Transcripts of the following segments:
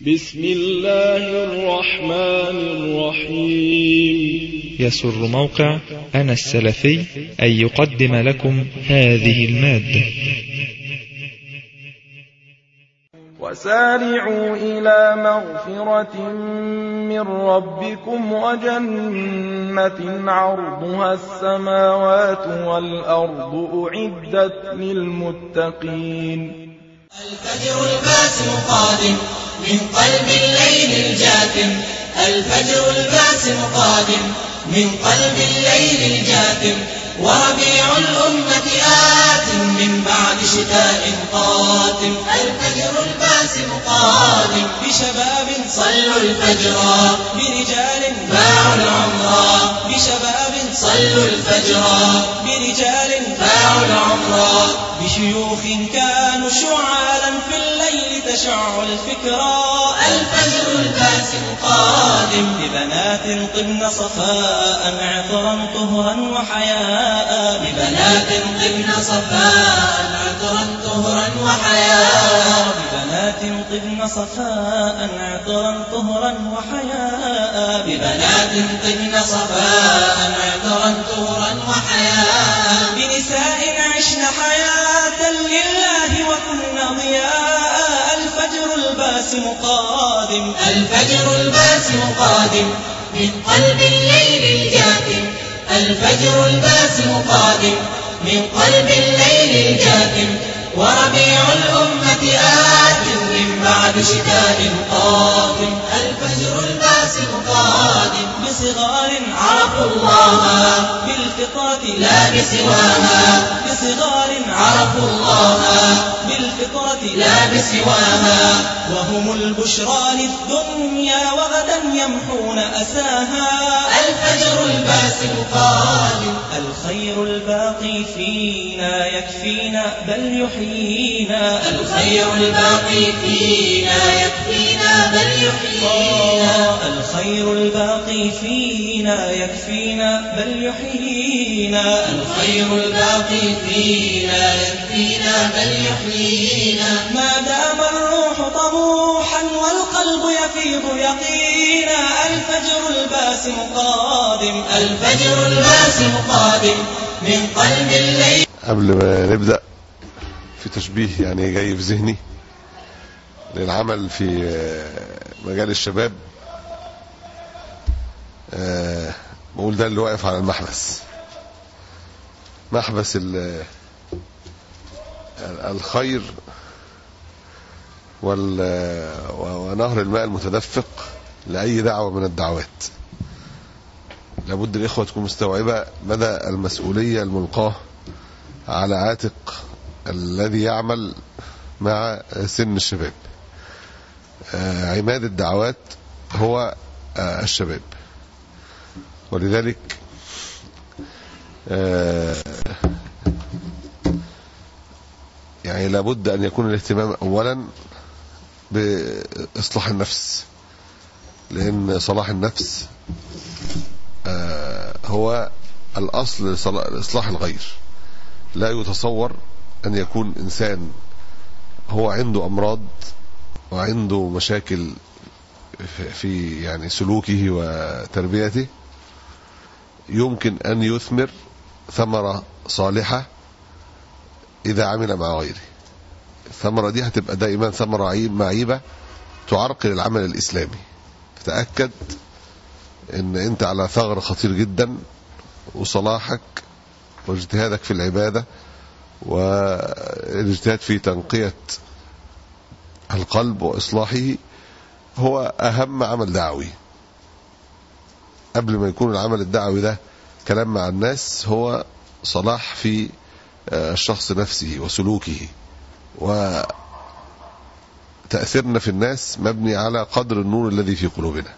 بسم الله الرحمن الرحيم يسر موقع أنا السلفي أن يقدم لكم هذه المادة وسارعوا إلى مغفرة من ربكم وجنة عرضها السماوات والأرض أعدت للمتقين الفجر الباسم قادم من قلب الليل الجاثم الفجر الباسم قادم من قلب الليل الجاثم وربيع الأمة آت من بعد شتاء قاتم الفجر الباسم قادم بشباب صلوا الفجر برجال باعوا العمر بشباب صلوا الفجر برجال باعوا العمر بشيوخ كانوا شعالا في الليل تشع الفكرى الفجر الباسم قادم ببنات طبن صفاء عطرا طهرا وحياء ببنات طبن صفاء عطرا طهرا وحياء ببنات طبن صفاء عطرا طهرا وحياء ببنات طبن صفاء عطرا طهرا وحياء بنساء عشن حياة لله وكن ضياء الفجر الباسم قادم الفجر الباسم قادم من قلب الليل الجاثم الفجر الباسم قادم من قلب الليل الجاثم وربيع الأمة آت من بعد شتاء قادم الفجر الباسم قادم بصغار عرفوا الله بالفطرة لا بسواها بصغار عرفوا الله بالفطرة لا بسواها وهم البشرى للدنيا وغدا يمحون أساها الفجر الباسم قادم الخير الباقي فينا يكفينا بل يحيينا الخير الباقي فينا يكفينا بل يحيينا الخير الباقي فينا يكفينا بل يحيينا الخير الباقي فينا يكفينا بل يحيينا ما دام الروح طموحا والقلب يفيض يقينا الفجر الباسم قادم الفجر الباسم قادم من قلب الليل قبل ما نبدأ في تشبيه يعني جاي في ذهني للعمل في مجال الشباب أه بقول ده اللي واقف على المحبس محبس الخير ونهر الماء المتدفق لأي دعوة من الدعوات لابد الإخوة تكون مستوعبة مدى المسؤولية الملقاه على عاتق الذي يعمل مع سن الشباب عماد الدعوات هو الشباب ولذلك يعني لابد أن يكون الاهتمام أولا بإصلاح النفس لأن صلاح النفس هو الأصل لإصلاح الغير لا يتصور أن يكون إنسان هو عنده أمراض وعنده مشاكل في يعني سلوكه وتربيته يمكن أن يثمر ثمرة صالحة إذا عمل مع غيره الثمرة دي هتبقى دائما ثمرة معيبة تعرقل العمل الإسلامي فتأكد ان انت على ثغر خطير جدا وصلاحك واجتهادك في العبادة والاجتهاد في تنقية القلب وإصلاحه هو أهم عمل دعوي قبل ما يكون العمل الدعوي ده كلام مع الناس هو صلاح في الشخص نفسه وسلوكه وتأثيرنا في الناس مبني على قدر النور الذي في قلوبنا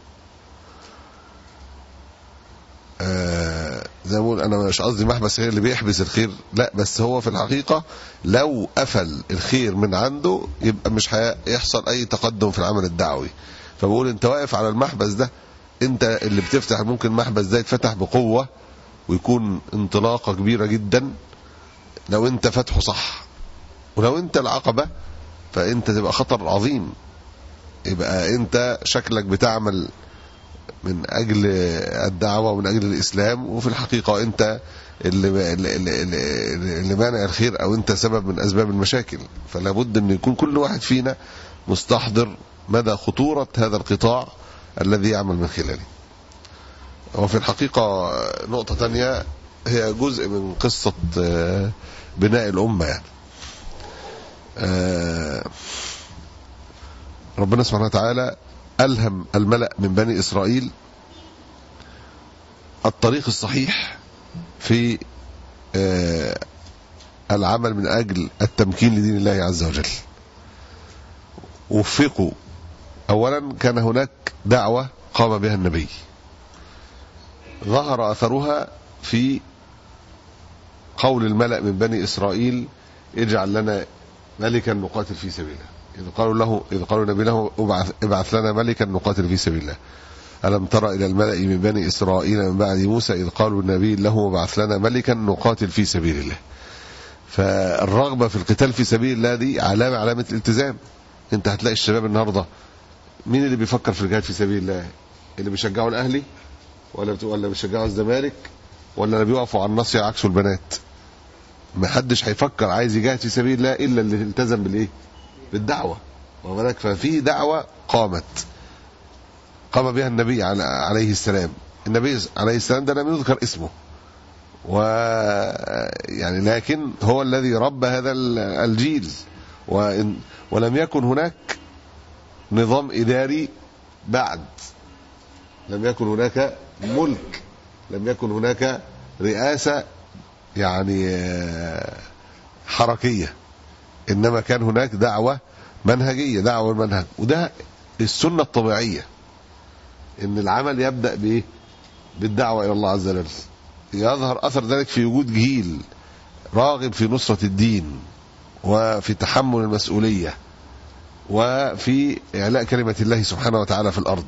آه زي ما انا مش قصدي محبس هي اللي بيحبس الخير لا بس هو في الحقيقة لو قفل الخير من عنده يبقى مش هيحصل اي تقدم في العمل الدعوي فبقول انت واقف على المحبس ده انت اللي بتفتح ممكن المحبس ده يتفتح بقوة ويكون انطلاقة كبيرة جدا لو انت فتحه صح ولو انت العقبة فانت تبقى خطر عظيم يبقى انت شكلك بتعمل من اجل الدعوه ومن اجل الاسلام وفي الحقيقه انت اللي اللي, اللي, اللي مانع الخير او انت سبب من اسباب المشاكل فلا بد ان يكون كل واحد فينا مستحضر مدى خطوره هذا القطاع الذي يعمل من خلاله وفي الحقيقه نقطه ثانيه هي جزء من قصه آه، بناء الامه يعني آه، ربنا سبحانه وتعالى ألهم الملأ من بني إسرائيل الطريق الصحيح في آه، العمل من أجل التمكين لدين الله عز وجل وفقوا أولا كان هناك دعوة قام بها النبي ظهر أثرها في قول الملأ من بني إسرائيل اجعل لنا ملكا نقاتل في سبيله إذ قالوا له إذ قالوا النبي له ابعث, ابعث لنا ملكا نقاتل في سبيل الله ألم تر إلى الملأ من بني إسرائيل من بعد موسى إذ قالوا النبي له ابعث لنا ملكا نقاتل في سبيل الله فالرغبة في القتال في سبيل الله دي علامة علامة الالتزام انت هتلاقي الشباب النهاردة مين اللي بيفكر في الجهاد في سبيل الله اللي بيشجعوا الأهلي ولا بت- ولا بيشجعوا الزمالك ولا اللي بيقفوا على النص يعكسوا البنات ما حدش هيفكر عايز يجاهد في سبيل الله الا اللي التزم بالايه بالدعوه واخد بالك ففي دعوه قامت قام بها النبي على- عليه السلام النبي عليه السلام ده لم يذكر اسمه و يعني لكن هو الذي ربى هذا ال- الجيل وإن ولم يكن هناك نظام اداري بعد لم يكن هناك ملك لم يكن هناك رئاسه يعني آه، حركيه انما كان هناك دعوه منهجيه دعوه المنهج وده السنه الطبيعيه ان العمل يبدا بايه بالدعوه الى الله عز وجل يظهر اثر ذلك في وجود جيل راغب في نصره الدين وفي تحمل المسؤوليه وفي اعلاء كلمه الله سبحانه وتعالى في الارض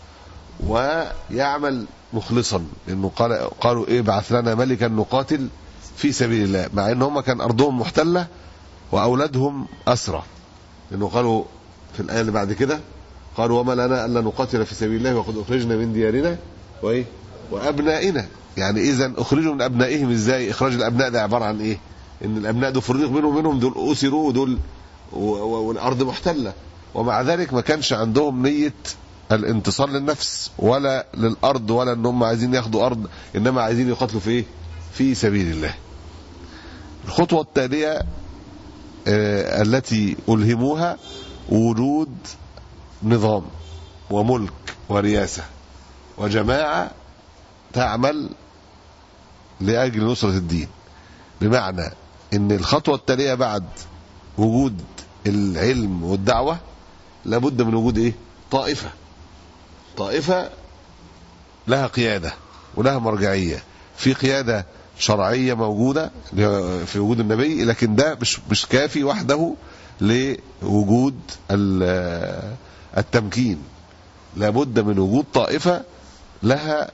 ويعمل مخلصا لانه قال قالوا ايه بعث لنا ملكا نقاتل في سبيل الله مع ان هم كان ارضهم محتله واولادهم اسرى لانه قالوا في الايه اللي بعد كده قالوا وما لنا الا نقاتل في سبيل الله وقد اخرجنا من ديارنا وايه وابنائنا يعني اذا اخرجوا من ابنائهم ازاي اخراج الابناء ده عباره عن ايه ان الابناء دول فرق منهم منهم دول اسروا ودول و- و- والارض محتله ومع ذلك ما كانش عندهم نيه الانتصار للنفس ولا للارض ولا ان هم عايزين ياخدوا ارض انما عايزين يقاتلوا في ايه في سبيل الله الخطوه التاليه آه، التي الهموها وجود نظام وملك ورياسه وجماعه تعمل لاجل نصره الدين بمعنى ان الخطوه التاليه بعد وجود العلم والدعوه لابد من وجود ايه طائفه طائفه لها قياده ولها مرجعيه في قياده شرعيه موجوده في وجود النبي لكن ده مش مش كافي وحده لوجود ال- التمكين لابد من وجود طائفه لها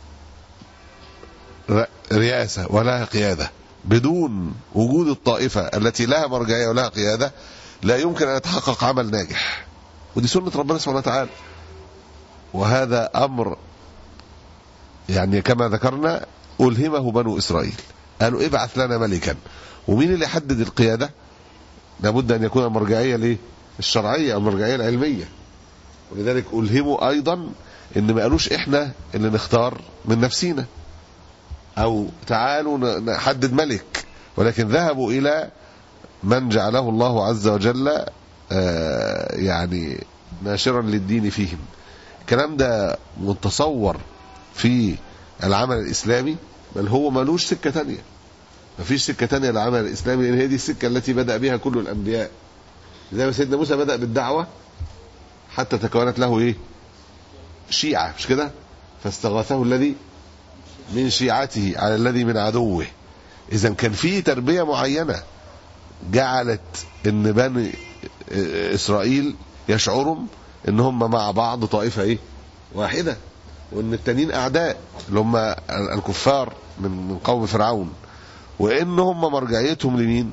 ر- رئاسه ولها قياده بدون وجود الطائفه التي لها مرجعيه ولها قياده لا يمكن ان يتحقق عمل ناجح ودي سنه ربنا سبحانه وتعالى وهذا امر يعني كما ذكرنا الهمه بنو اسرائيل قالوا ابعث لنا ملكا ومين اللي يحدد القياده لابد ان يكون المرجعيه ليه الشرعيه او المرجعيه العلميه ولذلك الهموا ايضا ان ما قالوش احنا اللي نختار من نفسينا او تعالوا ن- نحدد ملك ولكن ذهبوا الى من جعله الله عز وجل آه، يعني ناشرا للدين فيهم الكلام ده متصور في العمل الاسلامي بل هو ملوش سكه تانية مفيش سكه تانية للعمل الاسلامي لان هي دي السكه التي بدا بها كل الانبياء زي ما سيدنا موسى بدا بالدعوه حتى تكونت له ايه شيعه مش كده فاستغاثه الذي من شيعته على الذي من عدوه اذا كان في تربيه معينه جعلت ان بني اسرائيل يشعروا ان هم مع بعض طائفه ايه واحده وان التانيين اعداء اللي هم الكفار من من قوم فرعون وان هم مرجعيتهم لمين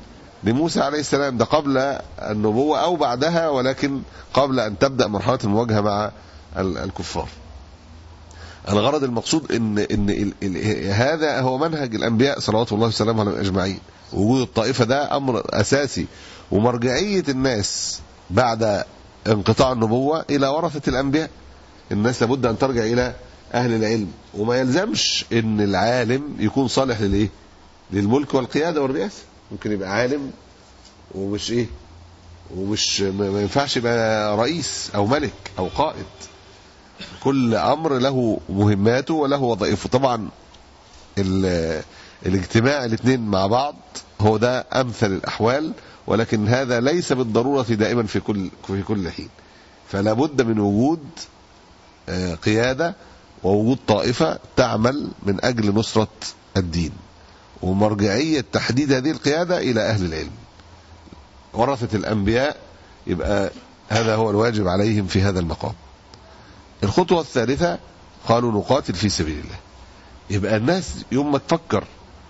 لموسى عليه السلام ده قبل النبوة أو بعدها ولكن قبل أن تبدأ مرحلة المواجهة مع ال- الكفار الغرض المقصود ان ان ال ال هذا هو منهج الانبياء صلوات الله وسلامه عليهم اجمعين وجود الطائفه ده امر اساسي ومرجعيه الناس بعد انقطاع النبوه الى ورثه الانبياء الناس لابد ان ترجع الى اهل العلم وما يلزمش ان العالم يكون صالح للايه للملك والقياده والرئاسه ممكن يبقى عالم ومش ايه ومش ما ما ينفعش يبقى رئيس او ملك او قائد كل امر له مهماته وله وظائفه طبعا ال- الاجتماع الاثنين مع بعض هو ده امثل الاحوال ولكن هذا ليس بالضروره دائما في كل في كل حين فلا بد من وجود آه، قياده ووجود طائفه تعمل من اجل نصره الدين ومرجعيه تحديد هذه القياده الى اهل العلم ورثه الانبياء يبقى هذا هو الواجب عليهم في هذا المقام الخطوة الثالثة قالوا نقاتل في سبيل الله يبقى الناس يوم ما تفكر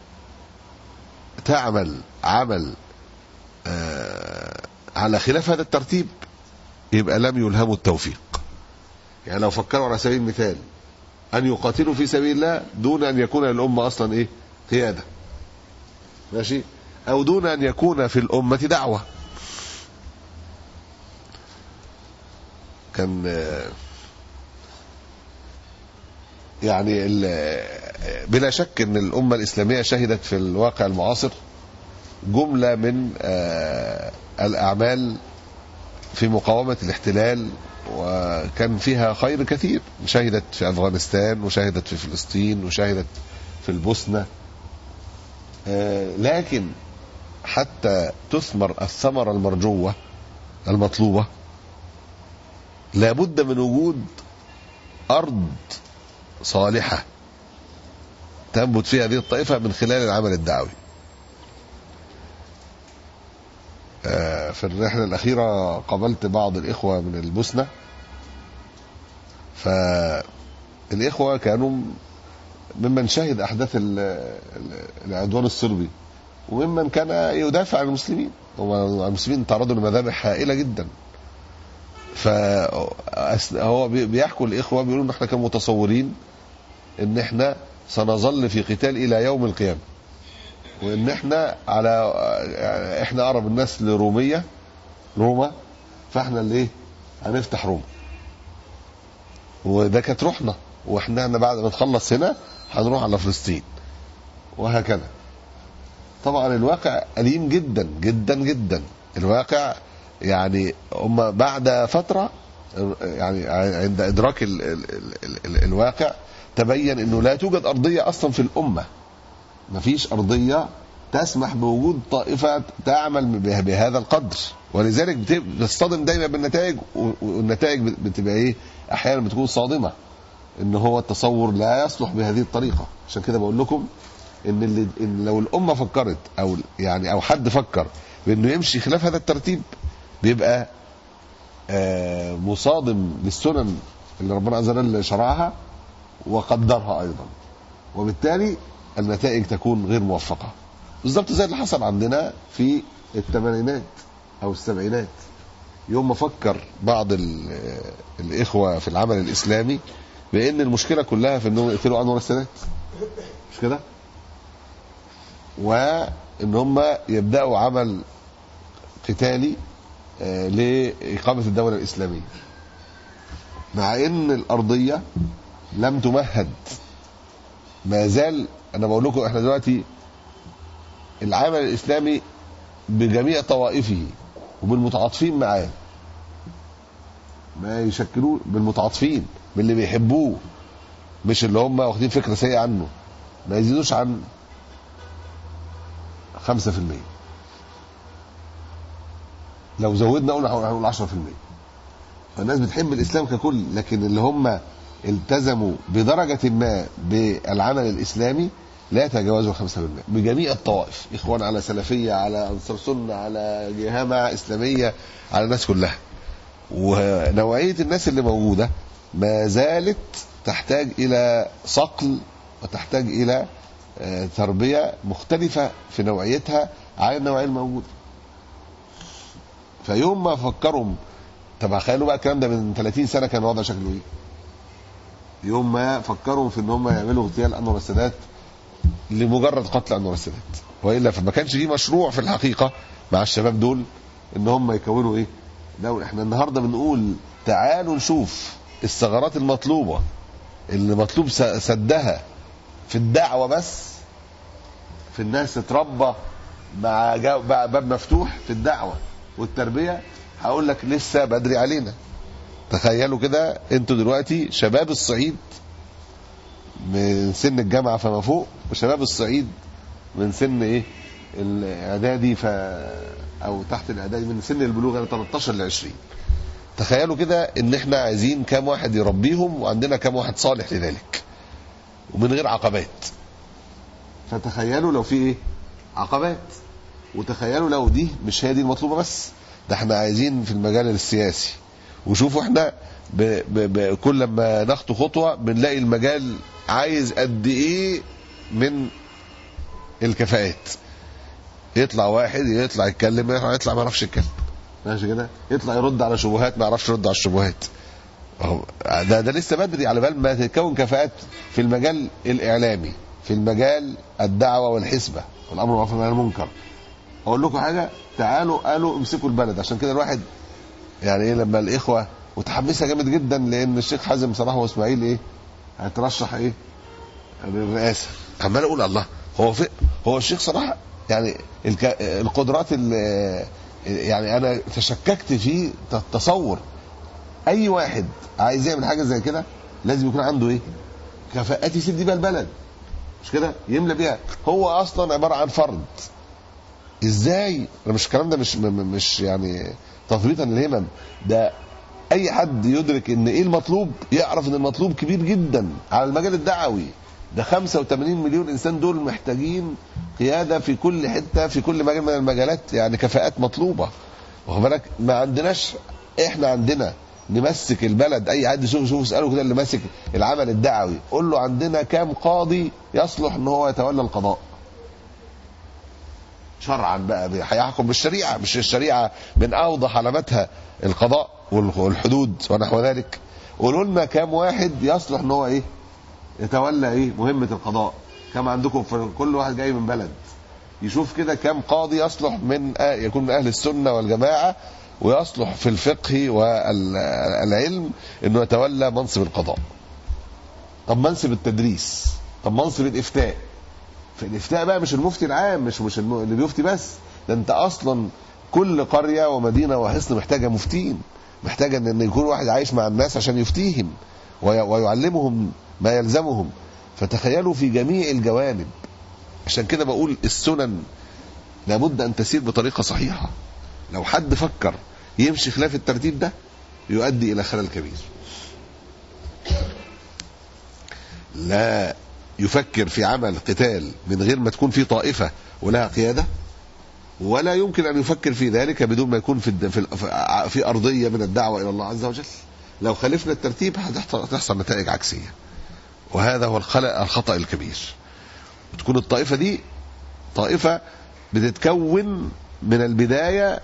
تعمل عمل آه على خلاف هذا الترتيب يبقى لم يلهموا التوفيق يعني لو فكروا على سبيل المثال أن يقاتلوا في سبيل الله دون أن يكون للأمة أصلا إيه قيادة ماشي أو دون أن يكون في الأمة دعوة كان آه يعني ال- بلا شك ان الامه الاسلاميه شهدت في الواقع المعاصر جمله من آه، الاعمال في مقاومه الاحتلال وكان فيها خير كثير شهدت في افغانستان وشهدت في فلسطين وشهدت في البوسنه آه، لكن حتى تثمر الثمره المرجوه المطلوبه لابد من وجود ارض صالحة تنبت فيها هذه الطائفة من خلال العمل الدعوي آه، في الرحلة الأخيرة قابلت بعض الإخوة من البوسنة فالإخوة كانوا ممن شهد أحداث ال- ال- العدوان الصربي وممن كان يدافع عن المسلمين هم المسلمين تعرضوا لمذابح هائلة جدا فهو بيحكوا الإخوة بيقولوا إن احنا كانوا متصورين ان احنا سنظل في قتال الى يوم القيامه وان احنا على يعني احنا اقرب الناس لروميه روما فاحنا اللي ايه هنفتح روما وده كانت روحنا واحنا احنا بعد ما نخلص هنا هنروح على فلسطين وهكذا طبعا الواقع أليم جدا جدا جدا الواقع يعني هم بعد فترة يعني عند إدراك ال ال ال ال الواقع تبين أنه لا توجد أرضية أصلا في الأمة مفيش أرضية تسمح بوجود طائفة تعمل به- بهذا القدر ولذلك بت- بتصطدم دايما بالنتائج و- والنتائج بت- بتبقى ايه احيانا بتكون صادمه ان هو التصور لا يصلح بهذه الطريقه عشان كده بقول لكم ان اللي إن لو الامه فكرت او يعني او حد فكر بانه يمشي خلاف هذا الترتيب بيبقى آه، مصادم للسنن اللي ربنا عز وجل شرعها وقدرها ايضا وبالتالي النتائج تكون غير موفقه بالظبط زي اللي حصل عندنا في الثمانينات او السبعينات يوم ما فكر بعض ال- الاخوه في العمل الاسلامي بان المشكله كلها في انهم يقتلوا انور السادات مش كده؟ وان هم يبداوا عمل قتالي آه، لاقامه الدوله الاسلاميه مع ان الارضيه لم تمهد ما زال انا بقول لكم احنا دلوقتي العمل الاسلامي بجميع طوائفه وبالمتعاطفين معاه ما يشكلوه بالمتعاطفين باللي بيحبوه مش اللي هم واخدين فكره سيئه عنه ما يزيدوش عن 5% لو زودنا قلنا هنقول 10% فالناس بتحب الاسلام ككل لكن اللي هم التزموا بدرجه ما بالعمل الاسلامي لا يتجاوزوا 5% بجميع الطوائف اخوان على سلفيه على انصار سنه على جهامه اسلاميه على الناس كلها ونوعيه الناس اللي موجوده ما زالت تحتاج الى صقل وتحتاج الى آه، تربيه مختلفه في نوعيتها عن النوعيه الموجوده فيوم ما فكروا طب تخيلوا بقى الكلام ده من 30 سنه كان الوضع شكله ايه يوم ما فكروا في ان هم يعملوا اغتيال انور السادات لمجرد قتل انور السادات والا فما كانش فيه مشروع في الحقيقه مع الشباب دول ان هم يكونوا ايه دولة احنا النهارده بنقول تعالوا نشوف الثغرات المطلوبه اللي مطلوب س- سدها في الدعوه بس في الناس تتربى مع جا- بقى باب مفتوح في الدعوه والتربيه هقول لك لسه بدري علينا تخيلوا كده انتوا دلوقتي شباب الصعيد من سن الجامعه فما فوق وشباب الصعيد من سن ايه الاعدادي ف او تحت الاعدادي من سن البلوغ يعني 13 ل 20 تخيلوا كده ان احنا عايزين كام واحد يربيهم وعندنا كام واحد صالح لذلك ومن غير عقبات فتخيلوا لو في ايه عقبات وتخيلوا لو دي مش هي دي المطلوبه بس ده احنا عايزين في المجال السياسي وشوفوا احنا ب ب ب كل ما نخطو خطوه بنلاقي المجال عايز قد ايه من الكفاءات يطلع واحد يطلع يتكلم يطلع ما يعرفش يتكلم ماشي كده يطلع يرد على شبهات ما يعرفش يرد على الشبهات أهو ده ده لسه بدري على بال ما تتكون كفاءات في المجال الاعلامي في المجال الدعوه والحسبه والامر بالمعروف والنهي عن المنكر اقول لكم حاجه تعالوا قالوا امسكوا البلد عشان كده الواحد يعني ايه لما الاخوه متحمسه جامد جدا لان الشيخ حازم صلاح واسماعيل ايه هيترشح ايه للرئاسه عمال اقول الله هو في هو الشيخ صلاح يعني الك... القدرات ال... يعني انا تشككت في تصور اي واحد عايز يعمل حاجه زي كده لازم يكون عنده ايه كفاءات يسد بيها البلد مش كده يملى بيها هو اصلا عباره عن فرد ازاي انا مش الكلام ده مش م- م- مش يعني تفريطا للهمم ده اي حد يدرك ان ايه المطلوب يعرف ان المطلوب كبير جدا على المجال الدعوي ده 85 مليون انسان دول محتاجين قياده في كل حته في كل مجال من المجالات يعني كفاءات مطلوبه واخد بالك ما عندناش احنا عندنا نمسك البلد اي حد يشوف شوف اساله كده اللي ماسك العمل الدعوي قول له عندنا كام قاضي يصلح ان هو يتولى القضاء شرعا بقى هيحكم بالشريعه مش الشريعه من اوضح علاماتها القضاء والحدود ونحو ذلك قولوا لنا كام واحد يصلح ان هو ايه يتولى ايه مهمه القضاء كم عندكم في كل واحد جاي من بلد يشوف كده كم قاضي يصلح من آه يكون من اهل السنه والجماعه ويصلح في الفقه والعلم انه يتولى منصب القضاء طب منصب التدريس طب منصب الافتاء في الافتاء بقى مش المفتي العام مش مش الم- اللي بيفتي بس ده انت اصلا كل قريه ومدينه وحصن محتاجه مفتين محتاجه ان إن يكون واحد عايش مع الناس عشان يفتيهم وي- ويعلمهم ما يلزمهم فتخيلوا في جميع الجوانب عشان كده بقول السنن لابد ان تسير بطريقه صحيحه لو حد فكر يمشي خلاف الترتيب ده يؤدي الى خلل كبير لا يفكر في عمل قتال من غير ما تكون في طائفه ولها قياده ولا يمكن ان يفكر في ذلك بدون ما يكون في الد- في, ال- في- في ارضيه من الدعوه الى الله عز وجل لو خالفنا الترتيب هتحصل هتحصل نتائج عكسيه وهذا هو الخلق الخطا الكبير وتكون الطائفه دي طائفه بتتكون من البدايه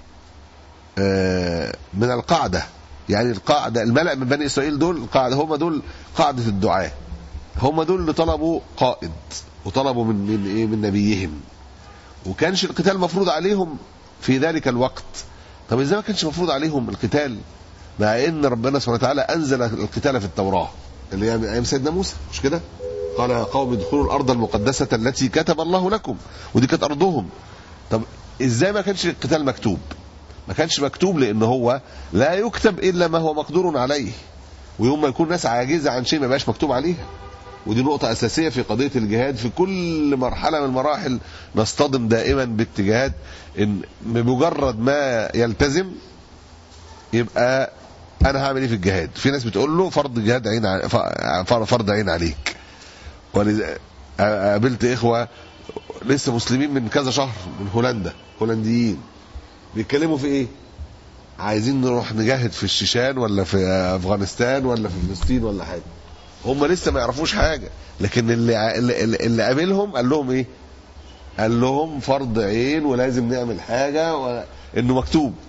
آه، من القاعده يعني القاعده الملأ من بني اسرائيل دول القاعده هم دول قاعده الدعاه هم دول اللي طلبوا قائد وطلبوا من من ايه من نبيهم وكانش القتال مفروض عليهم في ذلك الوقت طب ازاي ما كانش مفروض عليهم القتال مع ان ربنا سبحانه وتعالى انزل القتال في التوراه اللي هي من ايام سيدنا موسى مش كده قال يا قوم ادخلوا الارض المقدسه التي كتب الله لكم ودي كانت ارضهم طب ازاي ما كانش القتال مكتوب ما كانش مكتوب لان هو لا يكتب الا ما هو مقدور عليه ويوم ما يكون ناس عاجزه عن شيء ما يبقاش مكتوب عليها ودي نقطة أساسية في قضية الجهاد في كل مرحلة من المراحل نصطدم دائما باتجاهات إن بمجرد ما يلتزم يبقى أنا هعمل إيه في الجهاد؟ في ناس بتقول له فرض جهاد عين ع- ف- فرض عين عليك. ولذا قابلت إخوة لسه مسلمين من كذا شهر من هولندا هولنديين بيتكلموا في إيه؟ عايزين نروح نجاهد في الشيشان ولا في أفغانستان ولا في فلسطين ولا حاجة. هم لسه ما يعرفوش حاجه لكن اللي اللي, اللي قابلهم قال لهم ايه قال لهم فرض عين ولازم نعمل حاجه و... انه مكتوب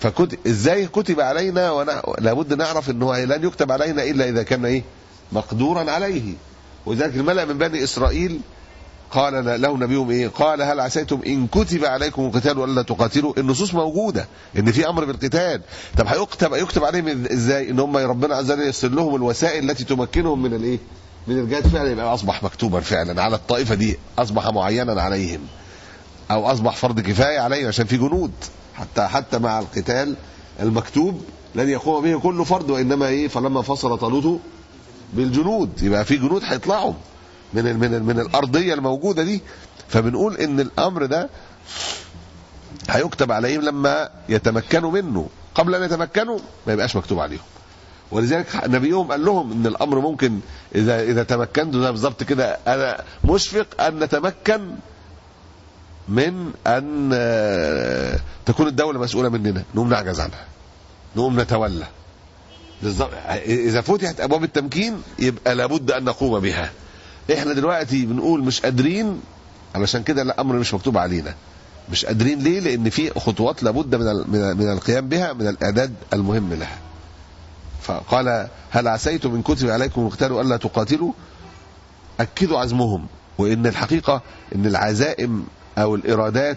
فكتب ازاي كتب علينا ونع... لابد نعرف ان هو لن يكتب علينا الا اذا كان ايه مقدورا عليه ولذلك الملأ من بني اسرائيل قال له نبيهم ايه قال هل عسيتم ان كتب عليكم القتال ولا تقاتلوا النصوص موجوده ان في امر بالقتال طب هيكتب يكتب عليهم ازاي ان هم ربنا عز وجل ييسر لهم الوسائل التي تمكنهم من الايه من الجهاد فعلا يبقى اصبح مكتوبا فعلا على الطائفه دي اصبح معينا عليهم او اصبح فرض كفايه عليهم عشان في جنود حتى حتى مع القتال المكتوب لن يقوم به كل فرد وانما ايه فلما فصل طالوت بالجنود يبقى في جنود هيطلعوا من ال من ال من الارضيه الموجوده دي فبنقول ان الامر ده هيكتب عليهم لما يتمكنوا منه قبل ان يتمكنوا ما يبقاش مكتوب عليهم ولذلك نبيهم قال لهم ان الامر ممكن اذا اذا تمكنتوا زي بالظبط كده انا مشفق ان نتمكن من ان آه، تكون الدوله مسؤوله مننا نقوم نعجز عنها نقوم نتولى بالظبط اذا فتحت ابواب التمكين يبقى لابد ان نقوم بها احنا دلوقتي بنقول مش قادرين علشان كده الامر مش مكتوب علينا مش قادرين ليه لان في خطوات لابد من ال- من من القيام بها من الاعداد المهم لها فقال هل عسيتم ان كتب عليكم القتال الا تقاتلوا اكدوا عزمهم وان الحقيقه ان العزائم او الارادات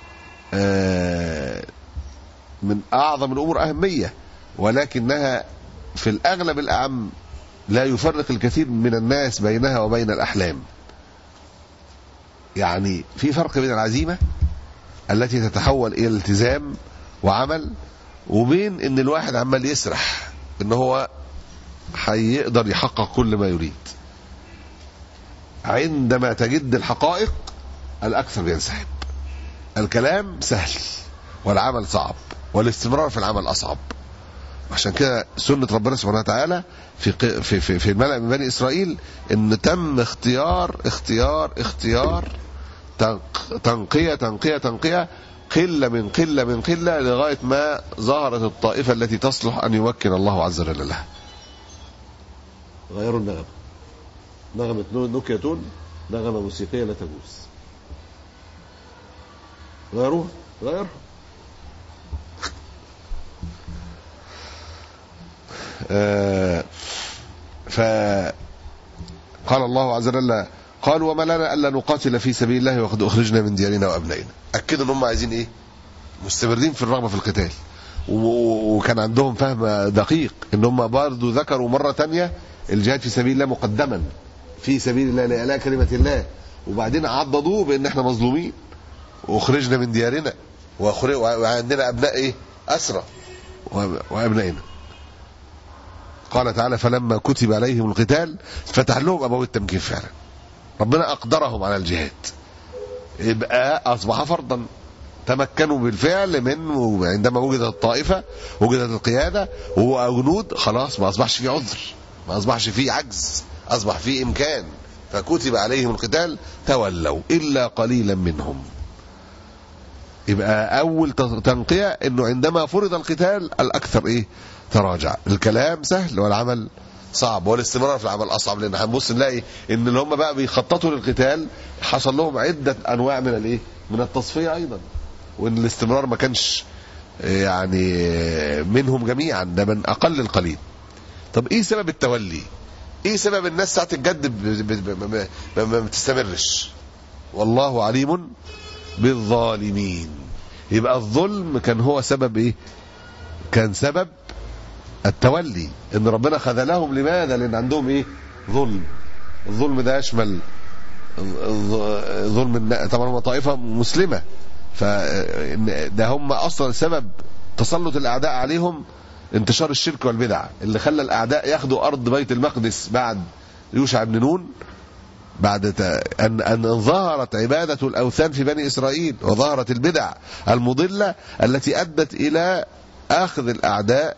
آه، من اعظم الامور اهميه ولكنها في الاغلب الاعم لا يفرق الكثير من الناس بينها وبين الاحلام يعني في فرق بين العزيمه التي تتحول الى التزام وعمل وبين ان الواحد عمال يسرح ان هو هيقدر يحقق كل ما يريد عندما تجد الحقائق الاكثر ينسحب الكلام سهل والعمل صعب والاستمرار في العمل اصعب عشان كده سنة ربنا سبحانه وتعالى في ق- في في, في الملأ من بني إسرائيل إن تم اختيار اختيار اختيار تنق- تنقية تنقية تنقية قلة من قلة من قلة لغاية ما ظهرت الطائفة التي تصلح أن يمكن الله عز وجل لها. غيروا النغمة. نغمة نو- نوكيا تون نغمة موسيقية لا تجوز. غيروها غيرها. آه، فقال الله عز وجل قالوا وما لنا الا نقاتل في سبيل الله وقد اخرجنا من ديارنا وابنائنا اكدوا ان هم عايزين ايه مستمرين في الرغبه في القتال و- و- وكان عندهم فهم دقيق ان هم برضه ذكروا مره تانية الجهاد في سبيل الله مقدما في سبيل الله لاعلاء كلمه الله وبعدين عضدوه بان احنا مظلومين واخرجنا من ديارنا وأخرج- وعندنا ابناء ايه اسرى وأب- وابنائنا قال تعالى فلما كتب عليهم القتال فتح لهم ابواب التمكين فعلا ربنا اقدرهم على الجهاد يبقى اصبح فرضا تمكنوا بالفعل من عندما وجدت الطائفه وجدت القياده وجنود خلاص ما اصبحش في عذر ما اصبحش في عجز اصبح في امكان فكتب عليهم القتال تولوا الا قليلا منهم يبقى اول تنقيه انه عندما فرض القتال الاكثر ايه تراجع الكلام سهل والعمل صعب والاستمرار في العمل اصعب لان هنبص نلاقي ان اللي هم بقى بيخططوا للقتال حصل لهم عده انواع من الايه من التصفيه ايضا وان الاستمرار ما كانش يعني منهم جميعا ده من اقل القليل طب ايه سبب التولي ايه سبب الناس ساعه الجد ب- ب- ب- ما- ما ما بتستمرش والله عليم بالظالمين يبقى الظلم كان هو سبب ايه كان سبب التولي ان ربنا خذلهم لماذا لان عندهم ايه ظلم الظلم ده يشمل الظ- ظلم النا- طبعا هم طائفه مسلمه فده هم اصلا سبب تسلط الاعداء عليهم انتشار الشرك والبدع اللي خلى الاعداء ياخدوا ارض بيت المقدس بعد يوشع بن نون بعد ت- أن أن ظهرت عبادة الأوثان في بني إسرائيل وظهرت البدع المضلة التي أدت إلى أخذ الأعداء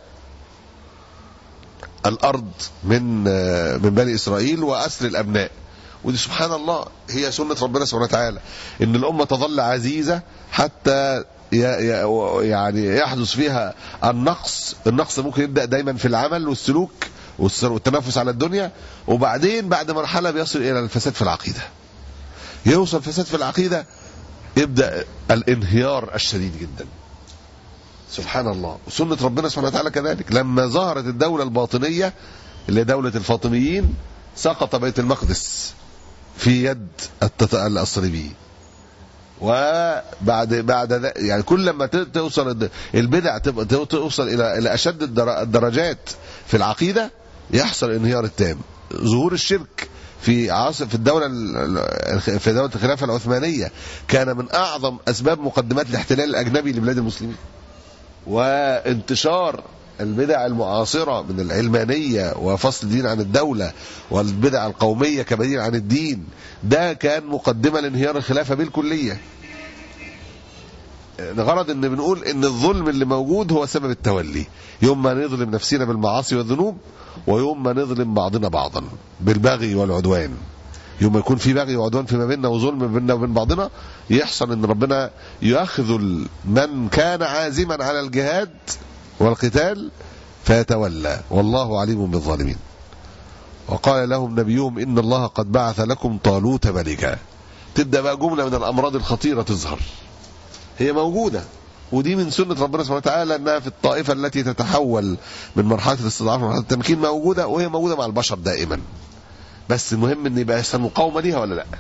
الأرض من آه، من بني إسرائيل وأسر الأبناء ودي سبحان الله هي سنة ربنا سبحانه وتعالى إن الأمة تظل عزيزة حتى ي- ي- يعني يحدث فيها النقص النقص ممكن يبدأ دايما في العمل والسلوك والس- والتنافس على الدنيا وبعدين بعد مرحلة بيصل إلى الفساد في العقيدة يوصل فساد في العقيدة يبدأ الانهيار الشديد جدا سبحان الله وسنة ربنا سبحانه وتعالى كذلك لما ظهرت الدولة الباطنية اللي هي دولة الفاطميين سقط بيت المقدس في يد التت- الصليبيين وبعد بعد ذا- يعني كل لما ت- توصل الد- البدع تبقى تو- توصل الى الى اشد الدر- الدرجات في العقيده يحصل الانهيار التام ظهور الشرك في عاصر في الدوله ال- ال- في دوله الخلافه العثمانيه كان من اعظم اسباب مقدمات الاحتلال الاجنبي لبلاد المسلمين وانتشار البدع المعاصرة من العلمانية وفصل الدين عن الدولة والبدع القومية كبديل عن الدين ده كان مقدمة لانهيار الخلافة بالكلية الغرض ان بنقول ان الظلم اللي موجود هو سبب التولي يوم ما نظلم نفسنا بالمعاصي والذنوب ويوم ما نظلم بعضنا بعضا بالبغي والعدوان يوم ما يكون في بغي وعدوان فيما بيننا وظلم بيننا وبين بعضنا يحصل ان ربنا يخذل من كان عازما على الجهاد والقتال فيتولى والله عليم بالظالمين وقال لهم نبيهم ان الله قد بعث لكم طالوت ملكا تبدا بقى جمله من الامراض الخطيره تظهر هي موجوده ودي من سنه ربنا سبحانه وتعالى انها في الطائفه التي تتحول من مرحله الاستضعاف لمرحله التمكين موجوده وهي موجوده مع البشر دائما بس المهم ان يبقى يحصل مقاومه ليها ولا لا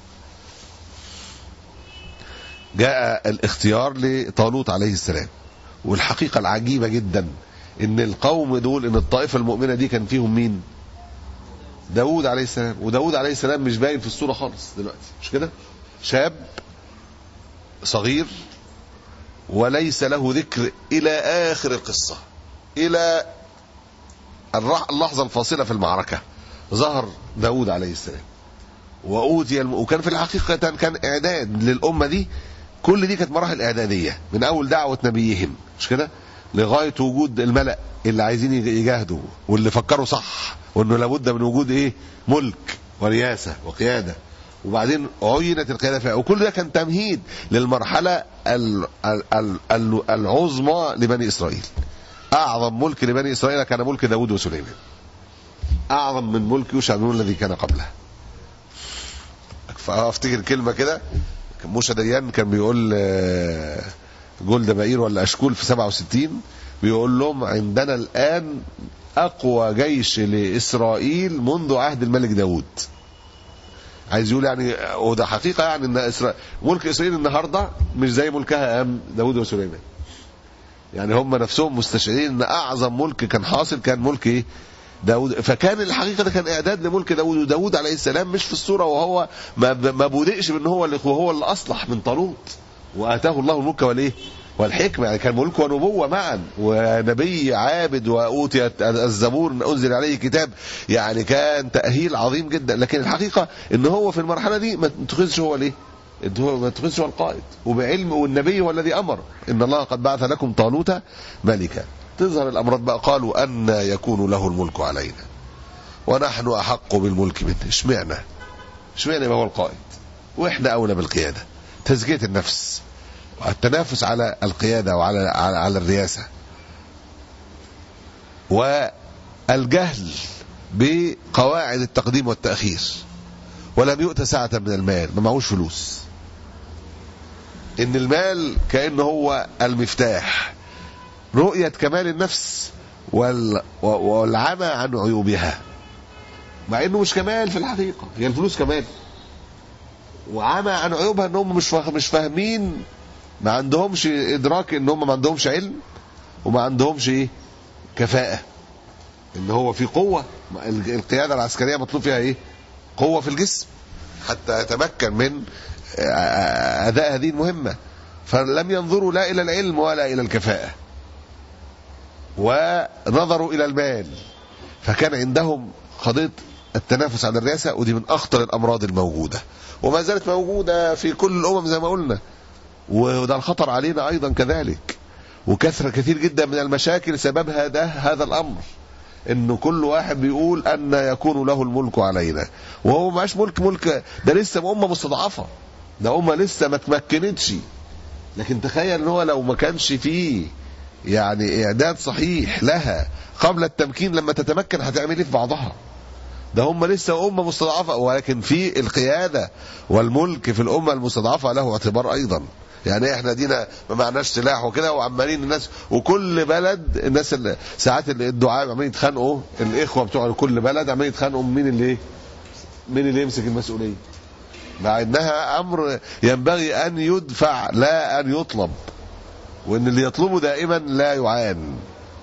جاء الاختيار لطالوت عليه السلام والحقيقه العجيبه جدا ان القوم دول ان الطائفه المؤمنه دي كان فيهم مين داود عليه السلام وداود عليه السلام مش باين في الصوره خالص دلوقتي مش كده شاب صغير وليس له ذكر الى اخر القصه الى الرح- اللحظه الفاصله في المعركه ظهر داود عليه السلام واوتي الم... وكان في الحقيقه كان اعداد للامه دي كل دي كانت مراحل اعداديه من اول دعوه نبيهم مش كده لغايه وجود الملا اللي عايزين يج- يجاهدوا واللي فكروا صح وانه لابد من وجود ايه ملك ورياسه وقياده وبعدين عينت القياده فيها وكل ده كان تمهيد للمرحله ال- ال- ال- ال- العظمى لبني اسرائيل اعظم ملك لبني اسرائيل كان ملك داود وسليمان اعظم من ملك يوشع بن نون الذي كان قبله فافتكر كلمه كده كان موسى ديان كان بيقول آه، جولدا مائير ولا اشكول في 67 بيقول لهم عندنا الان اقوى جيش لاسرائيل منذ عهد الملك داود عايز يقول يعني وده حقيقه يعني ان إسرائيل ملك اسرائيل النهارده مش زي ملكها ايام داود وسليمان يعني هم نفسهم مستشعرين ان اعظم ملك كان حاصل كان ملك ايه داود فكان الحقيقه ده كان اعداد لملك داود وداود عليه السلام مش في الصوره وهو ما ما بودئش بان هو اللي وهو اللي اصلح من طالوت واتاه الله الملك والايه والحكمه يعني كان ملك ونبوه معا ونبي عابد واوتي الزبور انزل عليه كتاب يعني كان تاهيل عظيم جدا لكن الحقيقه ان هو في المرحله دي ما تخذش هو الايه هو ما تخذش هو القائد وبعلم والنبي هو الذي امر ان الله قد بعث لكم طالوت ملكا تظهر الامراض بقى قالوا ان يكون له الملك علينا ونحن احق بالملك منه اشمعنى اشمعنى يبقى هو القائد واحنا اولى بالقياده تزكيه النفس والتنافس على القياده وعلى على, على الرياسه والجهل بقواعد التقديم والتاخير ولم يؤت سعه من المال ما معهوش فلوس ان المال كانه هو المفتاح رؤية كمال النفس وال... والعمى عن عيوبها مع انه مش كمال في الحقيقة هي الفلوس كمال وعمى عن عيوبها ان هم مش فا... مش فاهمين ما عندهمش ادراك ان هم ما عندهمش علم وما عندهمش ايه كفاءة ان هو في قوة القيادة العسكرية مطلوب فيها ايه قوة في الجسم حتى يتمكن من اداء هذه المهمة فلم ينظروا لا الى العلم ولا الى الكفاءة ونظروا الى المال فكان عندهم قضيه التنافس على الرئاسه ودي من اخطر الامراض الموجوده وما زالت موجوده في كل الامم زي ما قلنا وده الخطر علينا ايضا كذلك وكثره كثير جدا من المشاكل سببها ده هذا الامر انه كل واحد بيقول ان يكون له الملك علينا وهو ماش ملك ملك ده لسه امه مستضعفه ده امه لسه ما تمكنتش لكن تخيل ان هو لو ما كانش فيه يعني اعداد صحيح لها قبل التمكين لما تتمكن هتعمل ايه في بعضها ده هم لسه امه مستضعفه ولكن في القياده والملك في الامه المستضعفه له اعتبار ايضا يعني احنا دينا ما معناش سلاح وكده وعمالين الناس وكل بلد الناس اللي ساعات اللي الدعاء عمالين يتخانقوا الاخوه بتوع كل بلد عمالين يتخانقوا مين اللي ايه مين اللي يمسك المسؤوليه مع انها امر ينبغي ان يدفع لا ان يطلب وان اللي يطلبه دائما لا يعان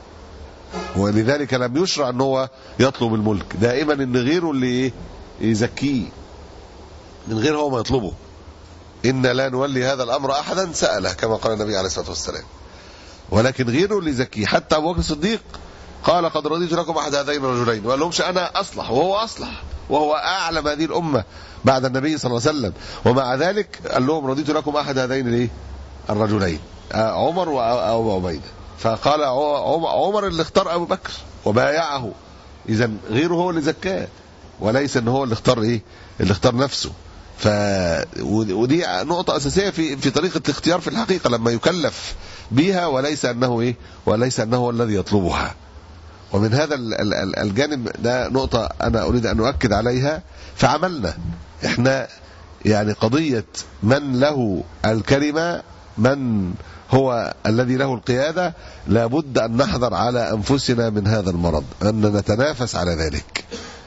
ولذلك لم يشرع ان هو يطلب الملك دائما ان غيره اللي ايه يزكيه من غير هو ما يطلبه إن لا نولي هذا الأمر أحدا سأله كما قال النبي عليه الصلاة والسلام ولكن غيره اللي يزكيه حتى أبو بكر الصديق قال قد رضيت لكم أحد هذين الرجلين وقال لهمش أنا أصلح وهو أصلح وهو أعلم هذه الأمة بعد النبي صلى الله عليه وسلم ومع ذلك قال لهم رضيت لكم أحد هذين الإيه؟ الرجلين آه، عمر وأبو عبيدة فقال عم- عمر اللي اختار أبو بكر وبايعه إذا غيره هو اللي زكاه وليس ان هو اللي اختار ايه اللي اختار نفسه ف ودي نقطة أساسية في في طريقة الاختيار في الحقيقة لما يكلف بها وليس أنه إيه وليس أنه هو الذي يطلبها ومن هذا ال- ال- ال- الجانب ده نقطة أنا أريد أن أؤكد عليها في عملنا إحنا يعني قضية من له الكلمة من هو الذي له القيادة لابد أن نحذر على أنفسنا من هذا المرض أن نتنافس على ذلك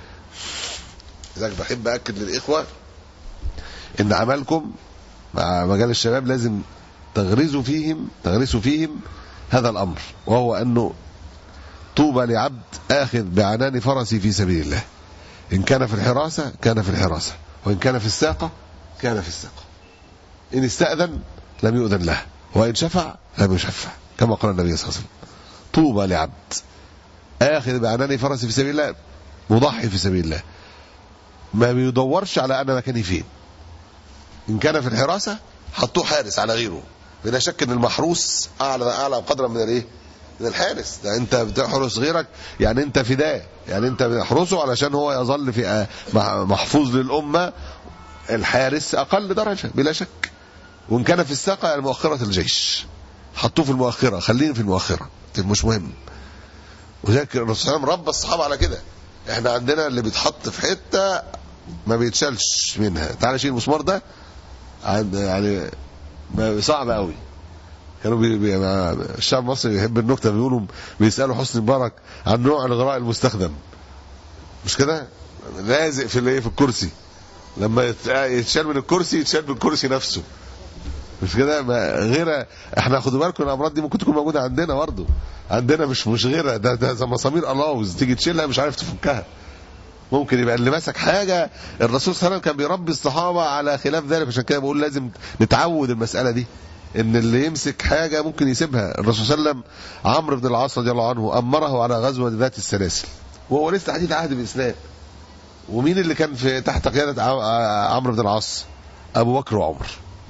لذلك بحب أكد للإخوة إن عملكم مع مجال الشباب لازم تغرزوا فيهم تغرسوا فيهم هذا الأمر وهو أنه طوبى لعبد آخذ بعنان فرسي في سبيل الله إن كان في الحراسة كان في الحراسة وإن كان في الساقة كان في الساقة إن استأذن لم يؤذن له وإن شفع لم يشفع كما قال النبي صلى الله عليه وسلم طوبى لعبد آخذ بعنان فرسي في سبيل الله مضحي في سبيل الله ما بيدورش على أنا مكاني فين إن كان في الحراسة حطوه حارس على غيره بلا شك ان المحروس اعلى اعلى قدرا من الايه من الحارس ده انت بتحرس غيرك يعني انت فداه يعني انت بتحرسه علشان هو يظل في محفوظ للامه الحارس اقل درجه بلا شك وان كان في الساقه يعني مؤخره الجيش حطوه في المؤخره خليني في المؤخره مش مهم وذلك الرسول صلى الله عليه وسلم ربى الصحابه على كده احنا عندنا اللي بيتحط في حته ما بيتشالش منها تعالى شيل المسمار ده عند يعني صعب قوي كانوا بي بي الشعب المصري يحب النكته بيقولوا بيسالوا حسني مبارك عن نوع الغراء المستخدم مش كده لازق في الايه في الكرسي لما يتشال من الكرسي يتشال من الكرسي نفسه مش كده غير احنا خدوا بالكم الامراض دي ممكن تكون موجوده عندنا برضه عندنا مش مش غيرها ده ده زي مسامير الاوز تيجي تشيلها مش عارف تفكها ممكن يبقى اللي مسك حاجه الرسول صلى الله عليه وسلم كان بيربي الصحابه على خلاف ذلك عشان كده بقول لازم نتعود المساله دي ان اللي يمسك حاجه ممكن يسيبها الرسول صلى الله عليه وسلم عمرو بن العاص رضي الله عنه امره على غزوه ذات السلاسل وهو لسه حديث عهد بالاسلام ومين اللي كان في تحت قياده عمرو بن العاص ابو بكر وعمر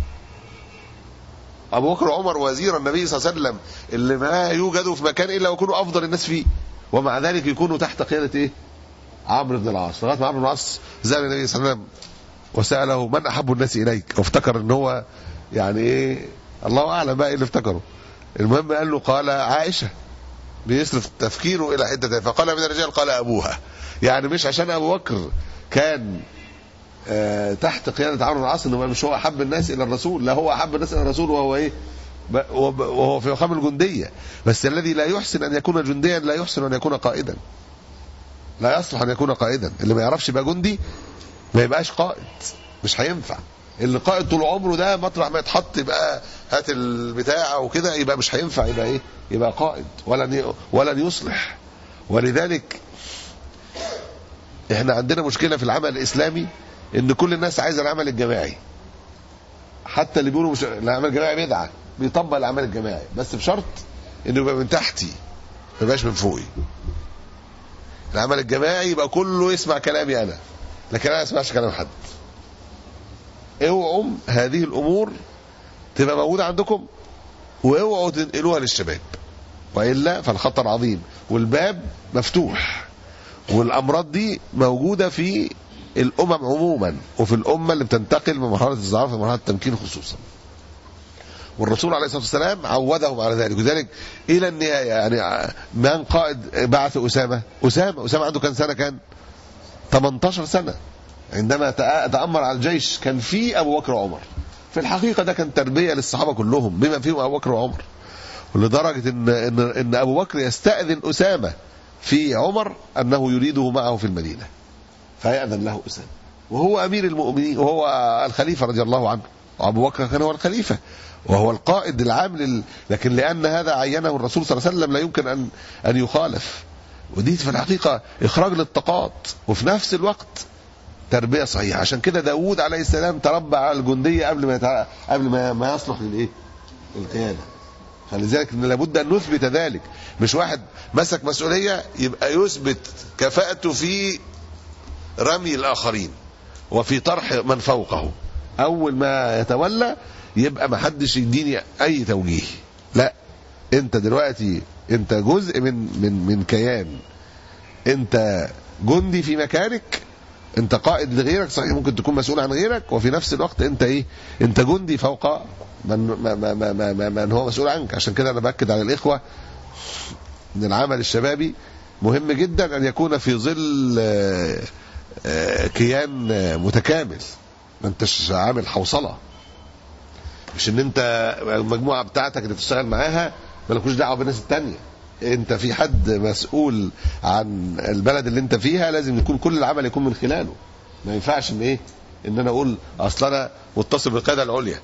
ابو بكر وعمر وزير النبي صلى الله عليه وسلم اللي ما يوجدوا في مكان الا ويكونوا افضل الناس فيه ومع ذلك يكونوا تحت قياده ايه عمرو بن العاص لغايه ما عمرو بن العاص زال النبي صلى الله عليه وسلم وساله من احب الناس اليك وافتكر ان هو يعني ايه الله اعلم بقى ايه اللي افتكره المهم قال له قال عائشه بيصرف تفكيره الى حته فقال من الرجال قال ابوها يعني مش عشان ابو بكر كان آه تحت قياده عمرو بن العاص انه مش هو احب الناس الى الرسول لا هو احب الناس الى الرسول وهو ايه وهو في مقام الجنديه بس الذي لا يحسن ان يكون جنديا لا يحسن ان يكون قائدا لا يصلح ان يكون قائدا اللي ما يعرفش يبقى جندي ما يبقاش قائد مش هينفع اللي قائد طول عمره ده مطرح ما يتحط يبقى هات البتاع وكده يبقى مش هينفع يبقى ايه يبقى قائد ولن ولن يصلح ولذلك احنا عندنا مشكله في العمل الاسلامي ان كل الناس عايزه العمل الجماعي حتى اللي بيقولوا مش العمل الجماعي بدعه بيطبق العمل الجماعي بس بشرط انه يبقى من تحتي ما يبقاش من فوقي العمل الجماعي يبقى كله يسمع كلامي انا لكن انا ما اسمعش كلام حد اوعوا هذه الامور تبقى موجوده عندكم واوعوا تنقلوها للشباب والا فالخطر عظيم والباب مفتوح والامراض دي موجوده في الامم عموما وفي الامه اللي بتنتقل من مرحله الضعف لمرحله التمكين خصوصا والرسول عليه الصلاه والسلام عودهم على ذلك وذلك الى النهايه يعني من قائد بعث اسامه اسامه اسامه عنده كان سنه كان 18 سنه عندما تامر على الجيش كان في ابو بكر وعمر في الحقيقة ده كان تربية للصحابة كلهم بما فيهم أبو بكر وعمر ولدرجة إن, إن, إن أبو بكر يستأذن أسامة في عمر أنه يريده معه في المدينة فيأذن له أسامة وهو أمير المؤمنين وهو الخليفة رضي الله عنه وأبو بكر كان هو الخليفة وهو القائد العام لل... لكن لأن هذا عينه الرسول صلى الله عليه وسلم لا يمكن أن أن يخالف ودي في الحقيقة إخراج للطاقات وفي نفس الوقت تربية صحيحة عشان كده داوود عليه السلام تربى على الجندية قبل ما يتع... قبل ما, ما يصلح للإيه؟ القيادة فلذلك إن لابد أن نثبت ذلك مش واحد مسك مسؤولية يبقى يثبت كفاءته في رمي الآخرين وفي طرح من فوقه أول ما يتولى يبقى ما حدش يديني أي توجيه لا أنت دلوقتي أنت جزء من من من كيان أنت جندي في مكانك انت قائد لغيرك صحيح ممكن تكون مسؤول عن غيرك وفي نفس الوقت انت ايه انت جندي فوق من, ما ما ما ما ما من هو مسؤول عنك عشان كده انا باكد على الاخوه ان العمل الشبابي مهم جدا ان يكون في ظل آه، آه، كيان آه، متكامل ما انتش عامل حوصله مش ان انت المجموعه بتاعتك اللي بتشتغل معاها مالكوش دعوه بالناس التانيه انت في حد مسؤول عن البلد اللي انت فيها لازم يكون كل العمل يكون من خلاله ما ينفعش ان ايه ان انا اقول اصل انا متصل بالقياده العليا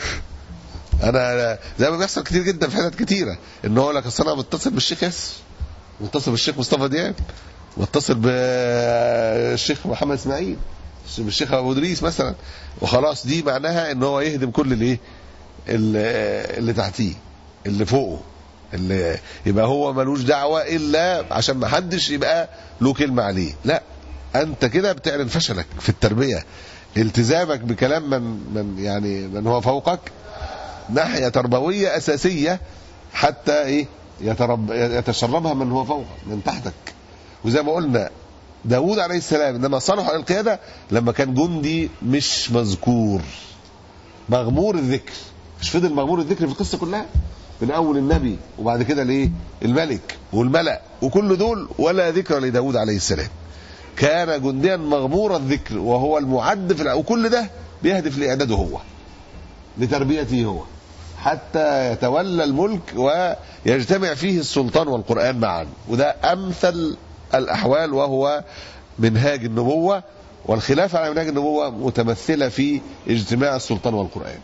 انا زي ما بيحصل كتير جدا في حتت كتيره ان هو يقول لك اصل انا متصل بالشيخ ياسر متصل بالشيخ مصطفى دياب متصل بالشيخ محمد اسماعيل بالشيخ ابو ادريس مثلا وخلاص دي معناها ان هو يهدم كل الايه اللي, اللي تحتيه اللي فوقه اللي يبقى هو ملوش دعوه الا عشان ما حدش يبقى له كلمه عليه لا انت كده بتعلن فشلك في التربيه التزامك بكلام من من يعني من هو فوقك ناحيه تربويه اساسيه حتى ايه يترب يتشربها من هو فوقك من تحتك وزي ما قلنا داود عليه السلام انما صلح على القياده لما كان جندي مش مذكور مغمور الذكر مش فضل مغمور الذكر في القصه كلها من اول النبي وبعد كده الايه الملك والملأ وكل دول ولا ذكر لداود عليه السلام كان جنديا مغمور الذكر وهو المعد في الع- وكل ده بيهدف لاعداده هو لتربيته هو حتى يتولى الملك ويجتمع فيه السلطان والقرآن معا وده أمثل الأحوال وهو منهاج النبوة والخلافة على منهاج النبوة متمثلة في اجتماع السلطان والقرآن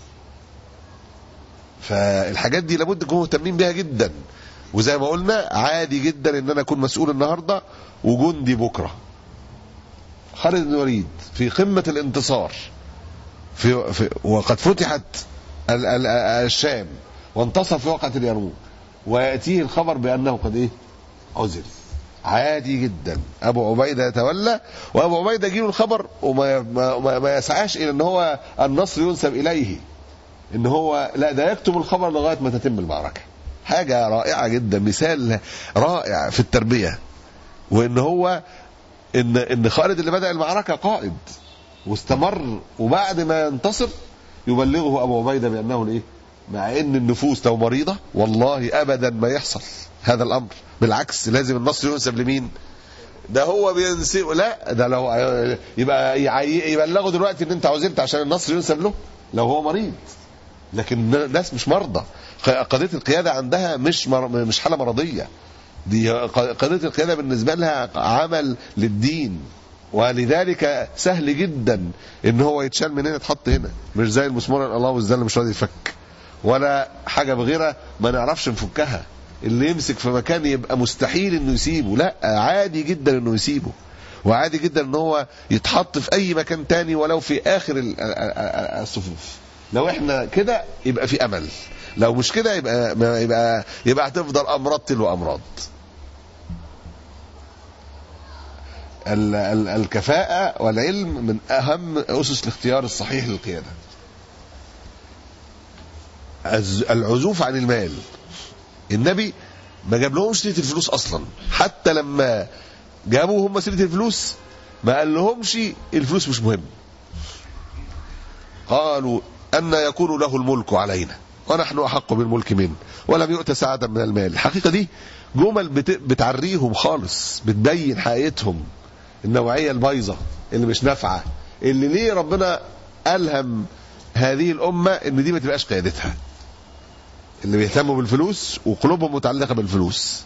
فالحاجات دي لابد نكون مهتمين بيها جدا وزي ما قلنا عادي جدا ان انا اكون مسؤول النهارده وجندي بكره خالد بن الوليد في قمه الانتصار في, في وقد فتحت ال- ال- الشام وانتصر في وقعه اليرموك وياتيه الخبر بانه قد ايه عزل عادي جدا ابو عبيده يتولى وابو عبيده يجيله الخبر وما ما, ما, ما يسعاش الى ان هو النصر ينسب اليه ان هو لا ده يكتم الخبر لغايه ما تتم المعركه حاجه رائعه جدا مثال رائع في التربيه وان هو ان ان خالد اللي بدا المعركه قائد واستمر وبعد ما ينتصر يبلغه ابو عبيده بانه الايه مع ان النفوس لو مريضه والله ابدا ما يحصل هذا الامر بالعكس لازم النصر ينسب لمين ده هو بينسب لا ده لو يبقى يعي- يبلغه دلوقتي ان انت عزلت عشان النصر ينسب له لو هو مريض لكن الناس مش مرضى قضيه القياده عندها مش مر... مش حاله مرضيه دي قضيه القياده بالنسبه لها عمل للدين ولذلك سهل جدا ان هو يتشال من هنا يتحط هنا مش زي المسمار الله والزل مش راضي يفك ولا حاجه بغيرها ما نعرفش نفكها اللي يمسك في مكان يبقى مستحيل انه يسيبه لا عادي جدا انه يسيبه وعادي جدا ان هو يتحط في اي مكان تاني ولو في اخر ال- ال- ال- الصفوف لو احنا كده يبقى في امل لو مش كده يبقى ما- يبقى يبقى هتفضل امراض تلو امراض ال- ال- الكفاءة والعلم من أهم أسس الاختيار الصحيح للقيادة الز- العزوف عن المال النبي ما جاب لهمش سيرة الفلوس أصلا حتى لما جابوا هم سيرة الفلوس ما قال لهمش الفلوس مش مهم قالوا أن يكون له الملك علينا ونحن أحق بالملك منه ولم يؤت سعدا من المال الحقيقة دي جمل بت- بتعريهم خالص بتبين حقيقتهم النوعية البايظة اللي مش نافعة اللي ليه ربنا ألهم هذه الامه ان دي ما تبقاش قيادتها اللي بيهتموا بالفلوس وقلوبهم متعلقه بالفلوس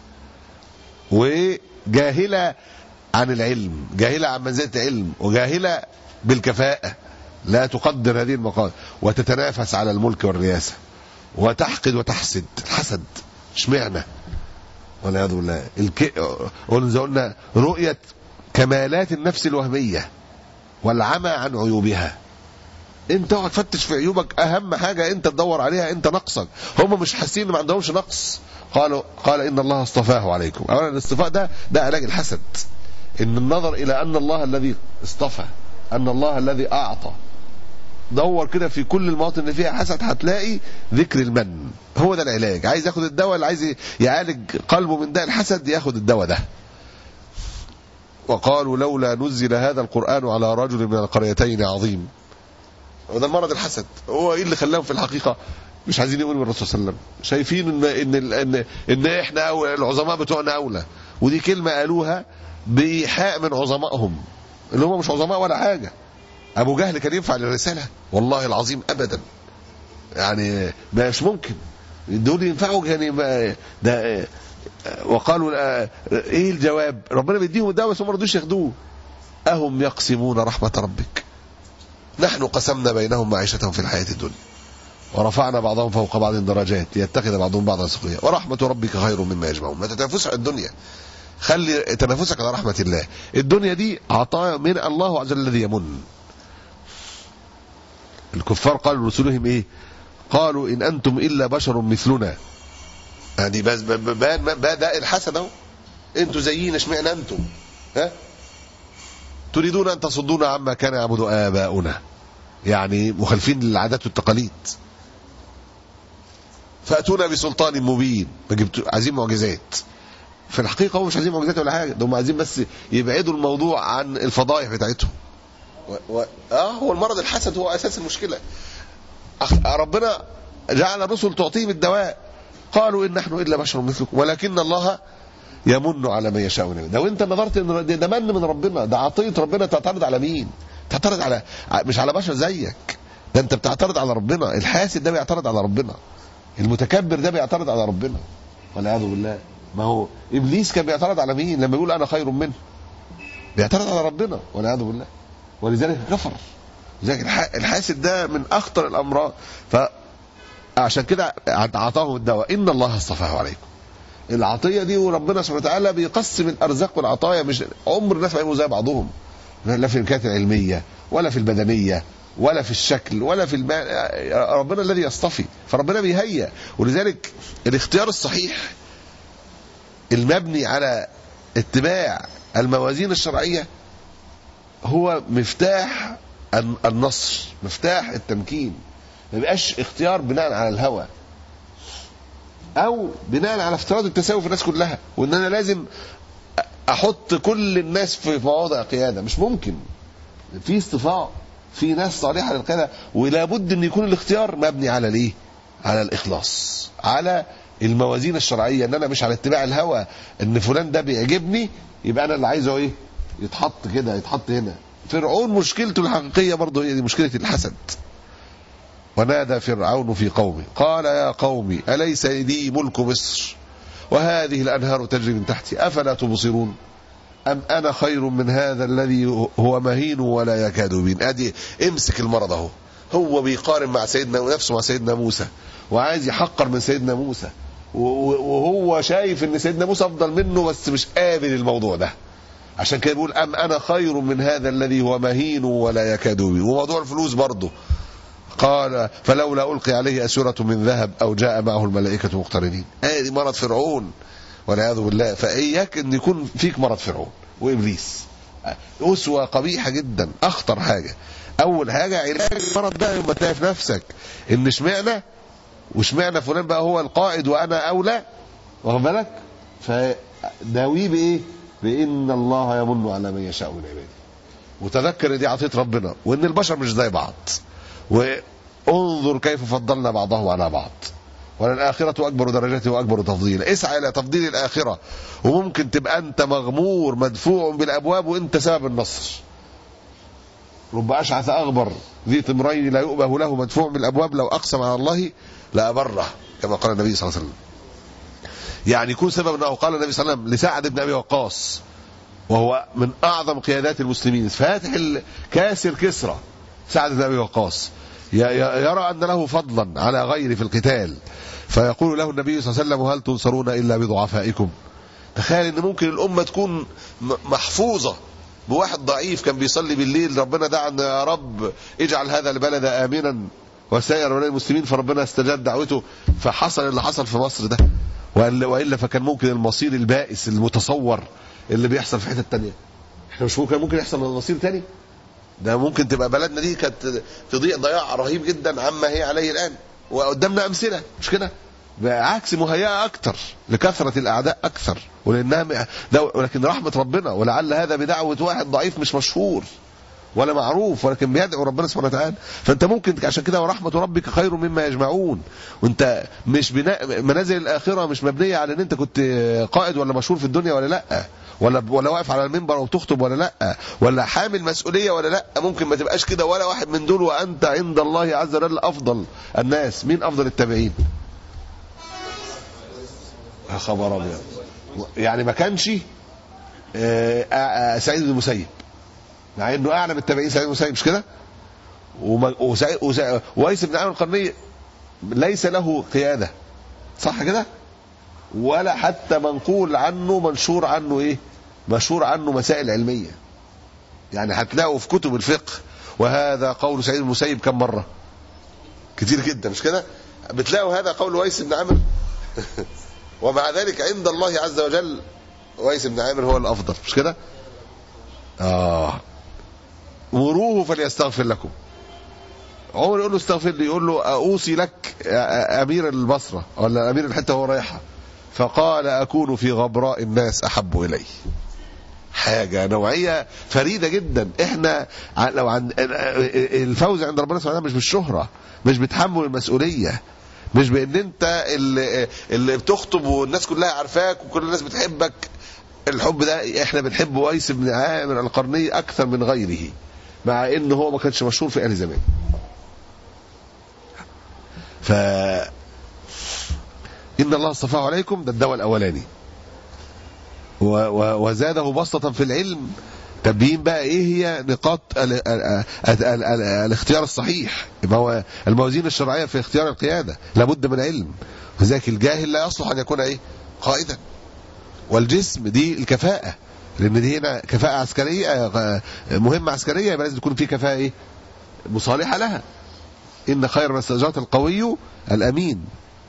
وجاهله عن العلم جاهله عن منزله العلم وجاهله بالكفاءه لا تقدر هذه المقام وتتنافس على الملك والرياسه وتحقد وتحسد الحسد اشمعنى والعياذ بالله الك... قلنا قلنا رؤيه كمالات النفس الوهميه والعمى عن عيوبها انت اقعد فتش في عيوبك اهم حاجه انت تدور عليها انت نقصك هم مش حاسين ان ما عندهمش نقص قالوا قال ان الله اصطفاه عليكم اولا الاصطفاء ده ده علاج الحسد ان النظر الى ان الله الذي اصطفى ان الله الذي اعطى دور كده في كل المواطن اللي فيها حسد هتلاقي ذكر المن هو ده العلاج عايز ياخد الدواء اللي عايز يعالج قلبه من داء الحسد ياخد الدواء ده وقالوا لولا نزل هذا القرآن على رجل من القريتين عظيم وده المرض الحسد هو ايه اللي خلاهم في الحقيقة مش عايزين يقولوا بالرسول صلى الله عليه وسلم شايفين ان ان ان, إن احنا أولى العظماء بتوعنا اولى ودي كلمة قالوها بإيحاء من عظمائهم اللي هم مش عظماء ولا حاجة ابو جهل كان ينفع للرسالة والله العظيم ابدا يعني مش ممكن دول ينفعوا يعني ما ده وقالوا ايه الجواب ربنا بيديهم الدواء بس هم ما رضوش ياخدوه اهم يقسمون رحمه ربك نحن قسمنا بينهم معيشتهم في الحياه الدنيا ورفعنا بعضهم فوق بعض درجات ليتخذ بعضهم بعضا سخريا ورحمه ربك خير مما يجمعون ما تتنافسش على الدنيا خلي تنافسك على رحمه الله الدنيا دي عطايا من الله عز وجل الذي يمن الكفار قالوا لرسلهم ايه قالوا ان انتم الا بشر مثلنا يعني بس بدا الحسد اهو انتوا زينا اشمعنى انتم ها تريدون ان تصدونا عما كان يعبد اباؤنا يعني مخالفين للعادات والتقاليد فاتونا بسلطان مبين عايزين معجزات في الحقيقه هم مش عايزين معجزات ولا حاجه ده هم عايزين بس يبعدوا الموضوع عن الفضائح بتاعتهم و... و... اه هو المرض الحسد هو اساس المشكله أخ... ربنا جعل الرسل تعطيهم الدواء قالوا ان نحن الا بشر مثلكم ولكن الله يمن على من يشاء من ده وانت نظرت ان ده من من ربنا ده عطيه ربنا تعترض على مين تعترض على مش على بشر زيك ده انت بتعترض على ربنا الحاسد ده بيعترض على ربنا المتكبر ده بيعترض على ربنا والعياذ بالله ما هو ابليس كان بيعترض على مين لما يقول انا خير منه بيعترض على ربنا والعياذ بالله ولذلك كفر لذلك الحاسد ده من اخطر الامراض فعشان كده اعطاهم الدواء ان الله اصطفاه عليكم العطيه دي وربنا سبحانه وتعالى بيقسم الارزاق والعطايا مش عمر الناس ما زي بعضهم لا في الامكانيات العلميه ولا في البدنيه ولا في الشكل ولا في الماء ربنا الذي يصطفي فربنا بيهيأ ولذلك الاختيار الصحيح المبني على اتباع الموازين الشرعيه هو مفتاح النصر مفتاح التمكين ما يبقاش اختيار بناء على الهوى او بناء على افتراض التساوي في الناس كلها وان انا لازم احط كل الناس في مواضع قياده مش ممكن في اصطفاء في ناس صالحه للقياده ولا بد ان يكون الاختيار مبني على الايه على الاخلاص على الموازين الشرعيه ان انا مش على اتباع الهوى ان فلان ده بيعجبني يبقى انا اللي عايزه ايه يتحط كده يتحط هنا فرعون مشكلته الحقيقيه برضه هي دي مشكله الحسد ونادى فرعون في قومه قال يا قوم أليس لي ملك مصر وهذه الأنهار تجري من تحتي أفلا تبصرون أم أنا خير من هذا الذي هو مهين ولا يكاد يبين أدي امسك المرض اهو هو بيقارن مع سيدنا نفسه مع سيدنا موسى وعايز يحقر من سيدنا موسى وهو شايف ان سيدنا موسى افضل منه بس مش قابل الموضوع ده عشان كده بيقول ام انا خير من هذا الذي هو مهين ولا يكاد يبين وموضوع الفلوس برضه قال فلولا ألقي عليه أسورة من ذهب أو جاء معه الملائكة مقترنين هذه مرض فرعون والعياذ بالله فإياك أن يكون فيك مرض فرعون وإبليس أسوة قبيحة جدا أخطر حاجة أول حاجة علاج المرض ده يوم تلاقي في نفسك إن اشمعنى واشمعنى فلان بقى هو القائد وأنا أولى واخد بالك فداويه بإيه؟ بإن الله يمن على من يشاء من عباده وتذكر دي عطية ربنا وإن البشر مش زي بعض وانظر كيف فضلنا بعضه على بعض وللآخرة أكبر درجة وأكبر تفضيلا اسعى إلى تفضيل الآخرة وممكن تبقى أنت مغمور مدفوع بالأبواب وأنت سبب النصر رب اشعث اغبر ذي طمرين لا يؤبه له مدفوع من الابواب لو اقسم على الله لابره كما قال النبي صلى الله عليه وسلم يعني يكون سبب انه قال النبي صلى الله عليه وسلم لسعد بن ابي وقاص وهو من اعظم قيادات المسلمين فاتح كاسر كسرى سعد بن ابي وقاص ي- ي- يرى ان له فضلا على غيره في القتال فيقول له النبي صلى الله عليه وسلم هل تنصرون الا بضعفائكم تخيل ان ممكن الامه تكون م- محفوظه بواحد ضعيف كان بيصلي بالليل ربنا دعا ان يا رب اجعل هذا البلد امنا وسائر بلاد المسلمين فربنا استجاب دعوته فحصل اللي حصل في مصر ده وإلا والا فكان ممكن المصير البائس المتصور اللي بيحصل في حته تانية احنا مش ممكن ممكن يحصل مصير تاني ده ممكن تبقى بلدنا دي كانت تضيع ضياع رهيب جدا عما هي عليه الان وقدامنا امثله مش كده بعكس مهيئه اكتر لكثره الاعداء اكثر ولانها م- ده ولكن رحمه ربنا ولعل هذا بدعوه واحد ضعيف مش مشهور ولا معروف ولكن بيدعو ربنا سبحانه وتعالى فانت ممكن عشان كده ورحمه ربك خير مما يجمعون وانت مش بناء منازل الاخره مش مبنيه على ان انت كنت قائد ولا مشهور في الدنيا ولا لا ولا ولا واقف على المنبر وبتخطب ولا لا ولا حامل مسؤوليه ولا لا ممكن ما تبقاش كده ولا واحد من دول وانت عند الله عز وجل افضل الناس مين افضل التابعين يا خبر ابيض يعني ما كانش آه، آه، سعيد بن المسيب مع انه اعلى من التابعين سعيد بن المسيب مش كده وما- وسعيد- وسعيد- وويس بن عامر القرني ليس له قياده صح كده ولا حتى منقول عنه منشور عنه ايه مشهور عنه مسائل علميه يعني هتلاقوا في كتب الفقه وهذا قول سعيد بن المسيب كم مره كتير جدا مش كده بتلاقوا هذا قول ويس بن عامر ومع ذلك عند الله عز وجل ويس بن عامر هو الافضل مش كده اه مروه فليستغفر لكم عمر يقول له استغفر لي يقول له اوصي لك يا امير البصره ولا امير الحته وهو رايحها فقال اكون في غبراء الناس احب الي حاجه نوعيه فريده جدا احنا ع- لو عند الفوز عند ربنا سبحانه وتعالى مش بالشهره مش بتحمل المسؤوليه مش بان انت اللي, اللي بتخطب والناس كلها عارفاك وكل الناس بتحبك الحب ده احنا بنحب ويس بن عامر القرني اكثر من غيره مع ان هو ما كانش مشهور في اهل زمان ف ان الله اصطفاه عليكم ده الدواء الاولاني و- و- وزاده بسطة في العلم تبيين بقى ايه هي نقاط ال ال ال ال ال الاختيار الصحيح يبقى هو الموازين الشرعيه في اختيار القياده لابد من علم وذاك الجاهل لا يصلح ان يكون ايه قائدا والجسم دي الكفاءه لان دي هنا كفاءه عسكريه آه، مهمه عسكريه يبقى لازم تكون في كفاءه ايه مصالحه لها ان خير من استاجرت القوي الامين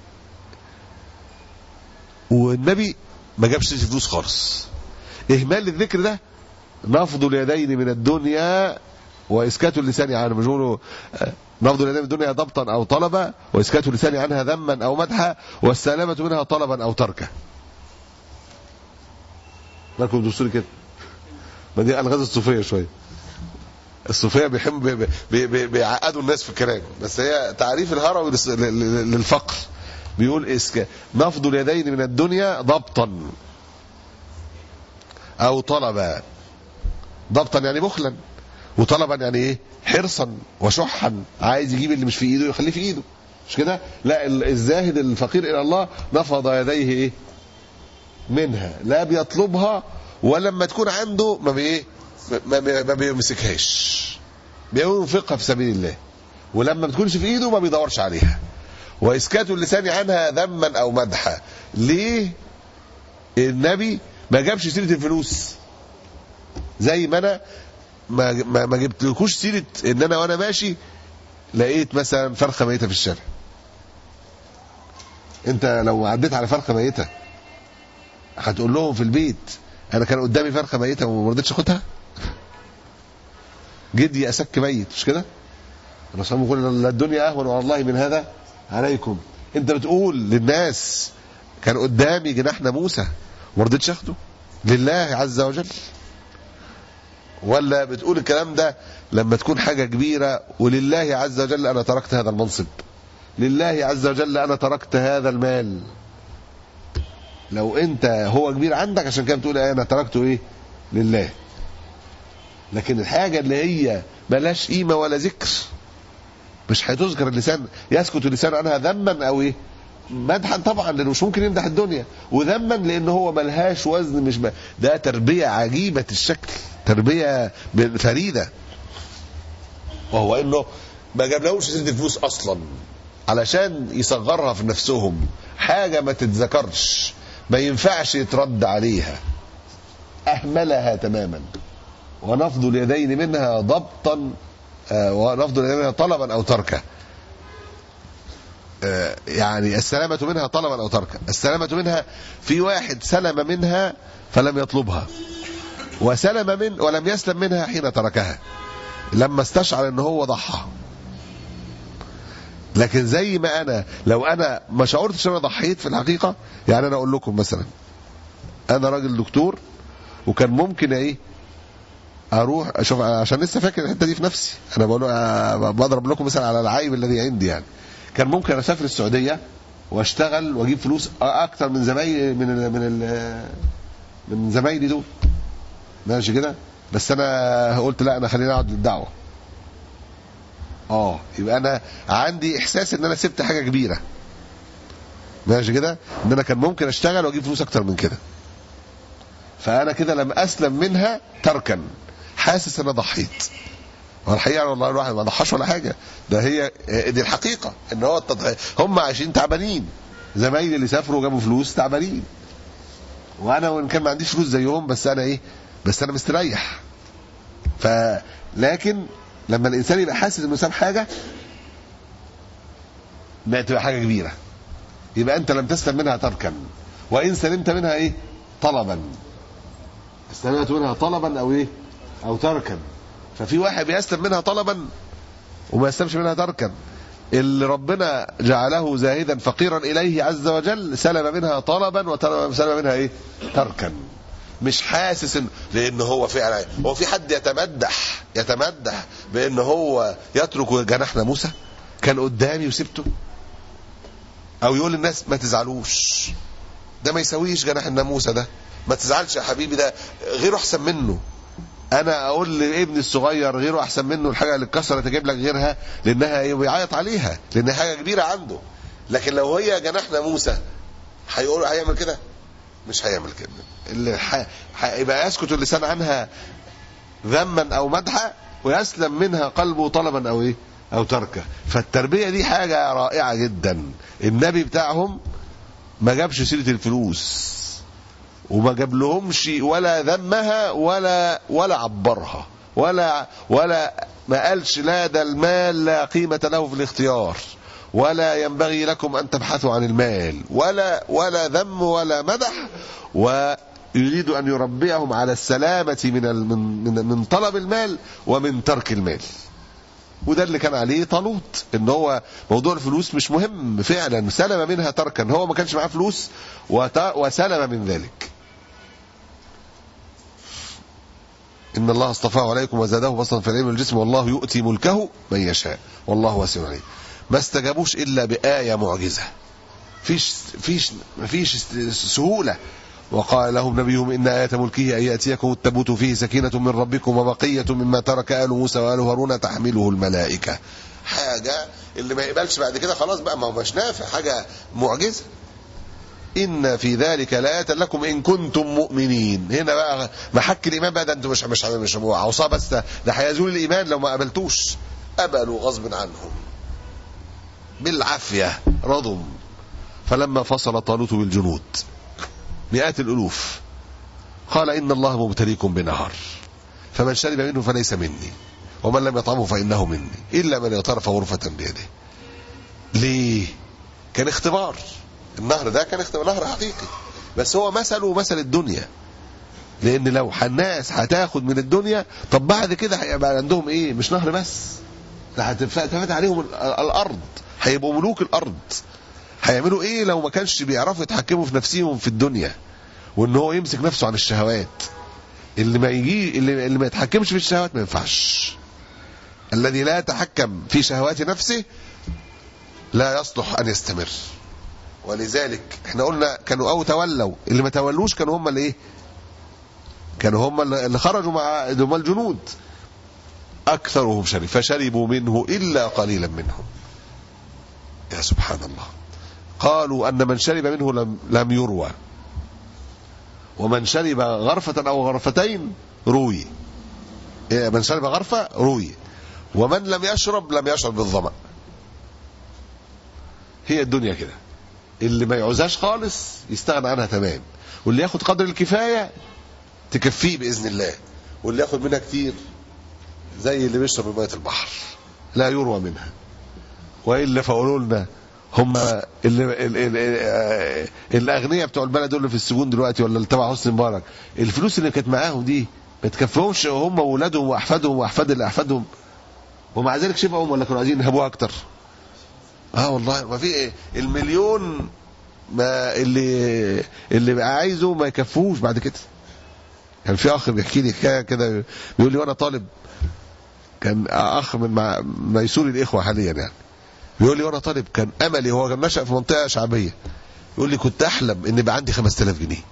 والنبي ما جابش سيره الفلوس خالص اهمال الذكر ده نفض اليدين من الدنيا واسكات اللسان عنها مش بيقولوا آه، نفض اليدين من الدنيا ضبطا او طلبا واسكات اللسان عنها ذما او مدحا والسلامه منها طلبا او تركا مالكم بتبصوا لي كده ما دي الغاز الصوفيه شويه الصوفيه بيحب بي- بي- بي- بيعقدوا الناس في الكلام بس هي تعريف الهروي للس- لل- لل- للفقر بيقول اسك نفض اليدين من الدنيا ضبطا او طلبا ضبطا يعني بخلا وطلبا يعني ايه حرصا وشحا عايز يجيب اللي مش في ايده يخليه في ايده مش كده لا ال- الزاهد الفقير الى الله نفض يديه ايه منها لا بيطلبها ولما تكون عنده ما بي ما, ما, ما بيمسكهاش بينفقها في سبيل الله ولما ما تكونش في ايده ما بيدورش عليها واسكات اللسان عنها ذما او مدحا ليه النبي ما جابش سيره الفلوس زي ما انا ما ما, ما جبتلكوش سيره ان انا وانا ماشي لقيت مثلا فرخه ميته في الشارع انت لو عديت على فرخه ميته هتقول لهم في البيت انا كان قدامي فرخه ميته وما رضيتش اخدها جدي اسك ميت مش كده الرسول بيقول لا الدنيا اهون على الله من هذا عليكم انت بتقول للناس كان قدامي جناح ناموسه وما رضيتش اخده لله عز وجل ولا بتقول الكلام ده لما تكون حاجه كبيره ولله عز وجل انا تركت هذا المنصب لله عز وجل انا تركت هذا المال لو انت هو كبير عندك عشان كده بتقول ايه انا تركته ايه لله لكن الحاجه اللي هي ملهاش قيمة ولا ذكر مش هتذكر اللسان يسكت اللسان عنها ذما او ايه مدحا طبعا لانه مش ممكن يمدح الدنيا وذما لان هو ملهاش وزن مش ب... ده تربيه عجيبه الشكل تربيه ب- فريده وهو انه ما جابلهمش سيره الفلوس اصلا علشان يصغرها في نفسهم حاجه ما تتذكرش ما ينفعش يترد عليها اهملها تماما ونفض اليدين منها ضبطا آه، ونفض اليدين منها طلبا او تركا آه، يعني السلامة منها طلبا أو تركا السلامة منها في واحد سلم منها فلم يطلبها وسلم من ولم يسلم منها حين تركها لما استشعر ان هو ضحى لكن زي ما انا لو انا ما شعرتش ان انا ضحيت في الحقيقه يعني انا اقول لكم مثلا انا راجل دكتور وكان ممكن ايه اروح اشوف عشان لسه فاكر الحته دي في نفسي انا بقول آه، بضرب لكم مثلا على العيب الذي عندي يعني كان ممكن اسافر السعوديه واشتغل واجيب فلوس اكتر من زمايلي من ال من ال من زمايلي دول ماشي كده بس انا قلت لا انا خليني اقعد للدعوه اه يبقى انا عندي احساس ان انا سبت حاجه كبيره ماشي كده ان انا كان ممكن اشتغل واجيب فلوس اكتر من كده فانا كده لم اسلم منها تركا حاسس ان انا ضحيت والحقيقه والله الواحد ما ضحاش ولا حاجه ده هي دي الحقيقه ان هو التضحية هم عايشين تعبانين زمايلي اللي سافروا وجابوا فلوس تعبانين وانا وان كان ما عنديش فلوس زيهم بس انا ايه بس انا مستريح ف لكن لما الانسان يبقى حاسس انه ساب حاجه ما تبقى حاجه كبيره يبقى انت لم تسلم منها تركا وان سلمت منها ايه طلبا استلمت منها طلبا او ايه او تركا ففي واحد بيسلم منها طلبا وما يسلمش منها تركا اللي ربنا جعله زاهدا فقيرا اليه عز وجل سلم منها طلبا وسلم منها ايه تركا مش حاسس ان لان هو فعلا هو في حد يتمدح يتمدح بان هو يترك جناحنا موسى كان قدامي وسبته او يقول للناس ما تزعلوش ده ما يسويش جناح الناموسه ده ما تزعلش يا حبيبي ده غيره احسن منه انا اقول لابني الصغير غيره احسن منه الحاجه اللي اتكسرت اجيب لك غيرها لانها بيعيط عليها لان حاجه كبيره عنده لكن لو هي جناح ناموسه هيقول هيعمل كده مش هيعمل كده اللي ح... ح... يبقى يسكت اللسان عنها ذما او مدحا ويسلم منها قلبه طلبا او ايه او تركه فالتربيه دي حاجه رائعه جدا النبي بتاعهم ما جابش سيره الفلوس وما جاب لهمش ولا ذمها ولا ولا عبرها ولا ولا ما قالش لا ده المال لا قيمة له في الاختيار ولا ينبغي لكم أن تبحثوا عن المال ولا ولا ذم ولا مدح ويريد أن يربيهم على السلامة من ال- من من, من طلب المال ومن ترك المال وده اللي كان عليه طالوت ان هو موضوع الفلوس مش مهم فعلا سلم منها تركا هو ما كانش معاه فلوس وت- وسلم من ذلك إن الله اصطفاه عليكم وزاده بسطا في العلم والجسم والله يؤتي ملكه من يشاء والله واسع عليم ما استجابوش إلا بآية معجزة فيش فيش فيش سهولة وقال لهم نبيهم إن آية ملكه أن يأتيكم التابوت فيه سكينة من ربكم وبقية مما ترك آل موسى وآل هارون تحمله الملائكة حاجة اللي ما يقبلش بعد كده خلاص بقى ما هو مش نافع حاجة معجزة إن في ذلك لآية لكم إن كنتم مؤمنين هنا بقى محك الإيمان بقى ده أنتم مش مش مش عصاه بس ده ده هيزول الإيمان لو ما قبلتوش قبلوا غصب عنهم بالعافية رضوا فلما فصل طالوت بالجنود مئات الألوف قال إن الله مبتليكم بنهر فمن شرب منه فليس مني ومن لم يطعمه فإنه مني إلا من اغترف غرفة بيده ليه كان اختبار النهر ده كان اختبار نهر حقيقي بس هو مثله مثل الدنيا لان لو الناس هتاخد من الدنيا طب بعد كده هيبقى عندهم ايه مش نهر بس ده هتفتح عليهم ال- الارض هيبقوا ملوك الارض هيعملوا ايه لو ما كانش بيعرفوا يتحكموا في نفسهم في الدنيا وان هو يمسك نفسه عن الشهوات اللي ما يجي اللي, اللي ما يتحكمش في الشهوات ما ينفعش الذي لا يتحكم في شهوات نفسه لا يصلح ان يستمر ولذلك احنا قلنا كانوا او تولوا اللي ما تولوش كانوا هم اللي ايه كانوا هم اللي خرجوا مع هم الجنود أكثرهم شرب فشربوا منه إلا قليلا منهم يا سبحان الله قالوا أن من شرب منه لم, لم يروى ومن شرب غرفة أو غرفتين روي إيه، من شرب غرفة روي ومن لم يشرب لم يشعر بالظمأ هي الدنيا كده اللي ما يعوزهاش خالص يستغنى عنها تمام واللي ياخد قدر الكفاية تكفيه بإذن الله واللي ياخد منها كتير زي اللي بيشرب من مية البحر لا يروى منها وإلا فقولوا لنا هم اللي اللي اللي الاغنياء بتوع البلد دول اللي في السجون دلوقتي ولا اللي تبع حسني مبارك الفلوس اللي كانت معاهم دي ما تكفيهمش هم واولادهم واحفادهم واحفاد اللي احفادهم ومع ذلك شبعهم ولا كانوا عايزين يهبوها اكتر اه والله ما في ايه المليون ما اللي اللي بقى عايزه ما يكفوش بعد كده كان في اخ بيحكي لي حكايه كده بيقول لي وانا طالب كان اخ من مع- ميسور الاخوه حاليا يعني بيقول لي وانا طالب كان املي هو كان نشأ في منطقه شعبيه يقول لي كنت احلم ان يبقى عندي 5000 جنيه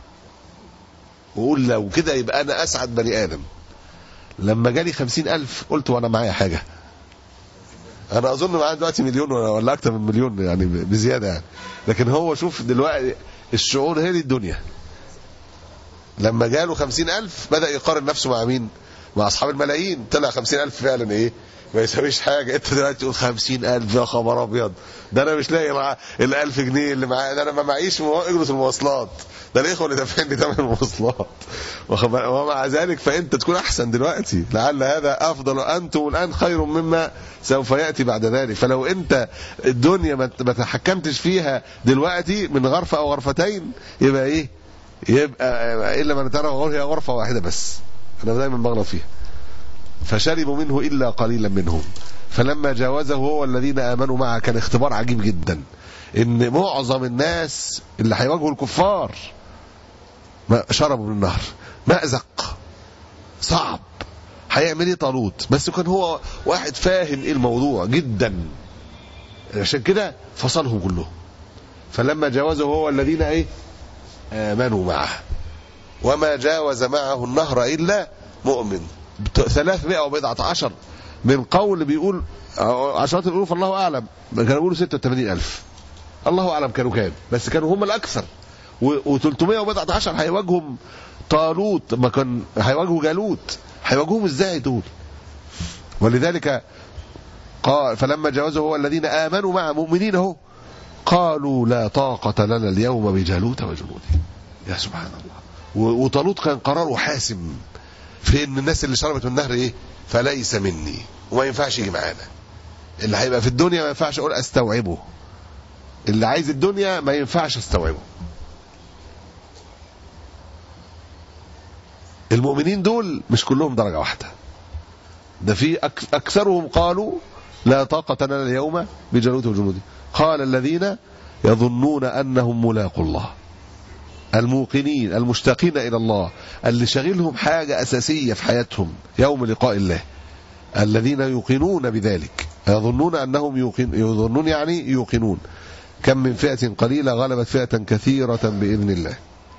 وقول لو كده يبقى انا اسعد بني ادم لما جالي 50000 قلت وانا معايا حاجه انا اظن معايا دلوقتي مليون ولا ولا اكتر من مليون يعني بزياده يعني لكن هو شوف دلوقتي الشعور هي دي الدنيا لما جاله خمسين ألف بدأ يقارن نفسه مع مين مع أصحاب الملايين طلع خمسين ألف فعلا إيه ما يساويش حاجة أنت دلوقتي تقول خمسين ألف يا خبر أبيض ده أنا مش لاقي مع الألف جنيه اللي معايا ده أنا ما معيش مو- أجرة المواصلات ده الإخوة اللي دافعين لي ثمن المواصلات وخب- ومع ذلك فأنت تكون أحسن دلوقتي لعل هذا أفضل أنتم الآن خير مما سوف يأتي بعد ذلك فلو أنت الدنيا ما ما تحكمتش فيها دلوقتي من غرفة أو غرفتين يبقى إيه يبقى الا من ترى غير هي غرفه واحده بس انا دايما بغلط فيها فشربوا منه الا قليلا منهم فلما جاوزه هو والذين امنوا معه كان اختبار عجيب جدا ان معظم الناس اللي هيواجهوا الكفار ما شربوا من النهر مأزق صعب هيعمل ايه طالوت بس كان هو واحد فاهم ايه الموضوع جدا عشان كده فصلهم كلهم فلما جاوزه هو والذين ايه آمنوا معه وما جاوز معه النهر إلا مؤمن ثلاثمائة وبضعة عشر من قول بيقول عشرات الألوف الله أعلم كانوا بيقولوا ستة وثمانين ألف الله أعلم كانوا كام بس كانوا هم الأكثر و300 وبضعة عشر هيواجههم طالوت ما كان هيواجهوا جالوت هيواجهوهم ازاي دول ولذلك قال فلما جاوزه هو الذين آمنوا مع مؤمنين اهو قالوا لا طاقة لنا اليوم بجالوت وجنوده يا سبحان الله و- وطالوت كان قراره حاسم في ان الناس اللي شربت من النهر ايه فليس مني وما ينفعش يجي معانا اللي هيبقى في الدنيا ما ينفعش اقول استوعبه اللي عايز الدنيا ما ينفعش استوعبه المؤمنين دول مش كلهم درجة واحدة ده في أك- أكثرهم قالوا لا طاقة لنا اليوم بجالوت وجنوده قال الذين يظنون أنهم ملاقوا الله الموقنين المشتاقين إلى الله اللي شغلهم حاجة أساسية في حياتهم يوم لقاء الله الذين يوقنون بذلك يظنون أنهم يوقن يظنون يعني يوقنون كم من فئة قليلة غلبت فئة كثيرة بإذن الله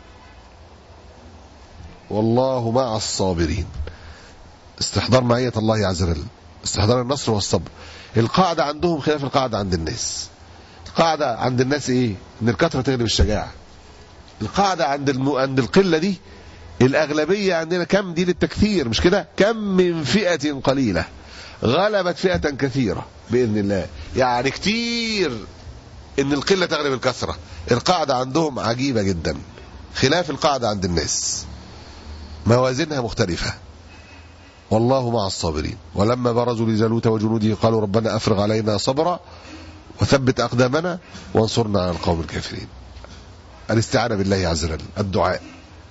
والله مع الصابرين استحضار معية الله عز وجل استحضار النصر والصبر القاعدة عندهم خلاف القاعدة عند الناس القاعدة عند الناس ايه ان الكثرة تغلب الشجاعة القاعدة عند الم... عند القلة دي الأغلبية عندنا كم دي للتكثير مش كده كم من فئة قليلة غلبت فئة كثيرة بإذن الله يعني كتير ان القلة تغلب الكثرة القاعدة عندهم عجيبة جدا خلاف القاعدة عند الناس موازينها مختلفة والله مع الصابرين ولما برزوا لجالوت وجنوده قالوا ربنا أفرغ علينا صبرا وثبت أقدامنا وانصرنا على القوم الكافرين الاستعانة بالله عز وجل الدعاء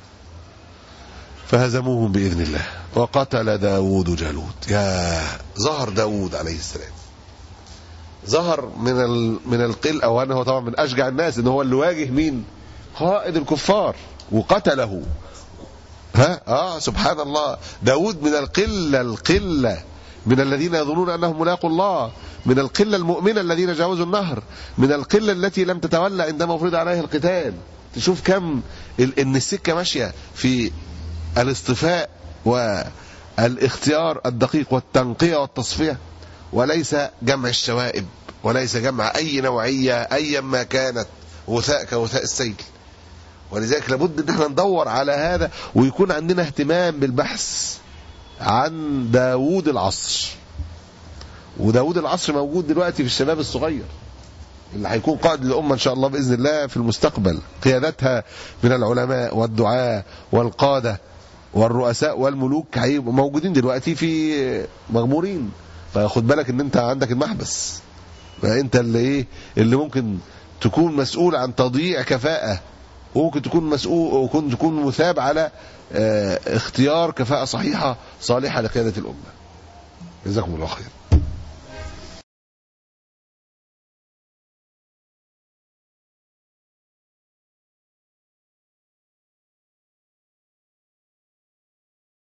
فهزموهم بإذن الله وقتل داود جالوت يا ظهر داود عليه السلام ظهر من ال... من القل او انه طبعا من اشجع الناس ان هو اللي واجه مين قائد الكفار وقتله ها اه سبحان الله داود من القله القله من الذين يظنون انهم ملاقوا الله من القله المؤمنه الذين جاوزوا النهر من القله التي لم تتولى عندما فرض عليها القتال تشوف كم ال... ان السكه ماشيه في الاصطفاء الاختيار الدقيق والتنقية والتصفية وليس جمع الشوائب وليس جمع أي نوعية أيا ما كانت وثاء كوثاء السيل ولذلك لابد ان احنا ندور على هذا ويكون عندنا اهتمام بالبحث عن داوود العصر وداوود العصر موجود دلوقتي في الشباب الصغير اللي هيكون قائد للأمة إن شاء الله بإذن الله في المستقبل قيادتها من العلماء والدعاة والقادة والرؤساء والملوك هيبقوا موجودين دلوقتي في مغمورين فخد بالك ان انت عندك المحبس فانت اللي ايه اللي ممكن تكون مسؤول عن تضييع كفاءة وممكن تكون مسؤول وممكن تكون مثاب على اه اختيار كفاءة صحيحة صالحة لقيادة الأمة جزاكم الله خير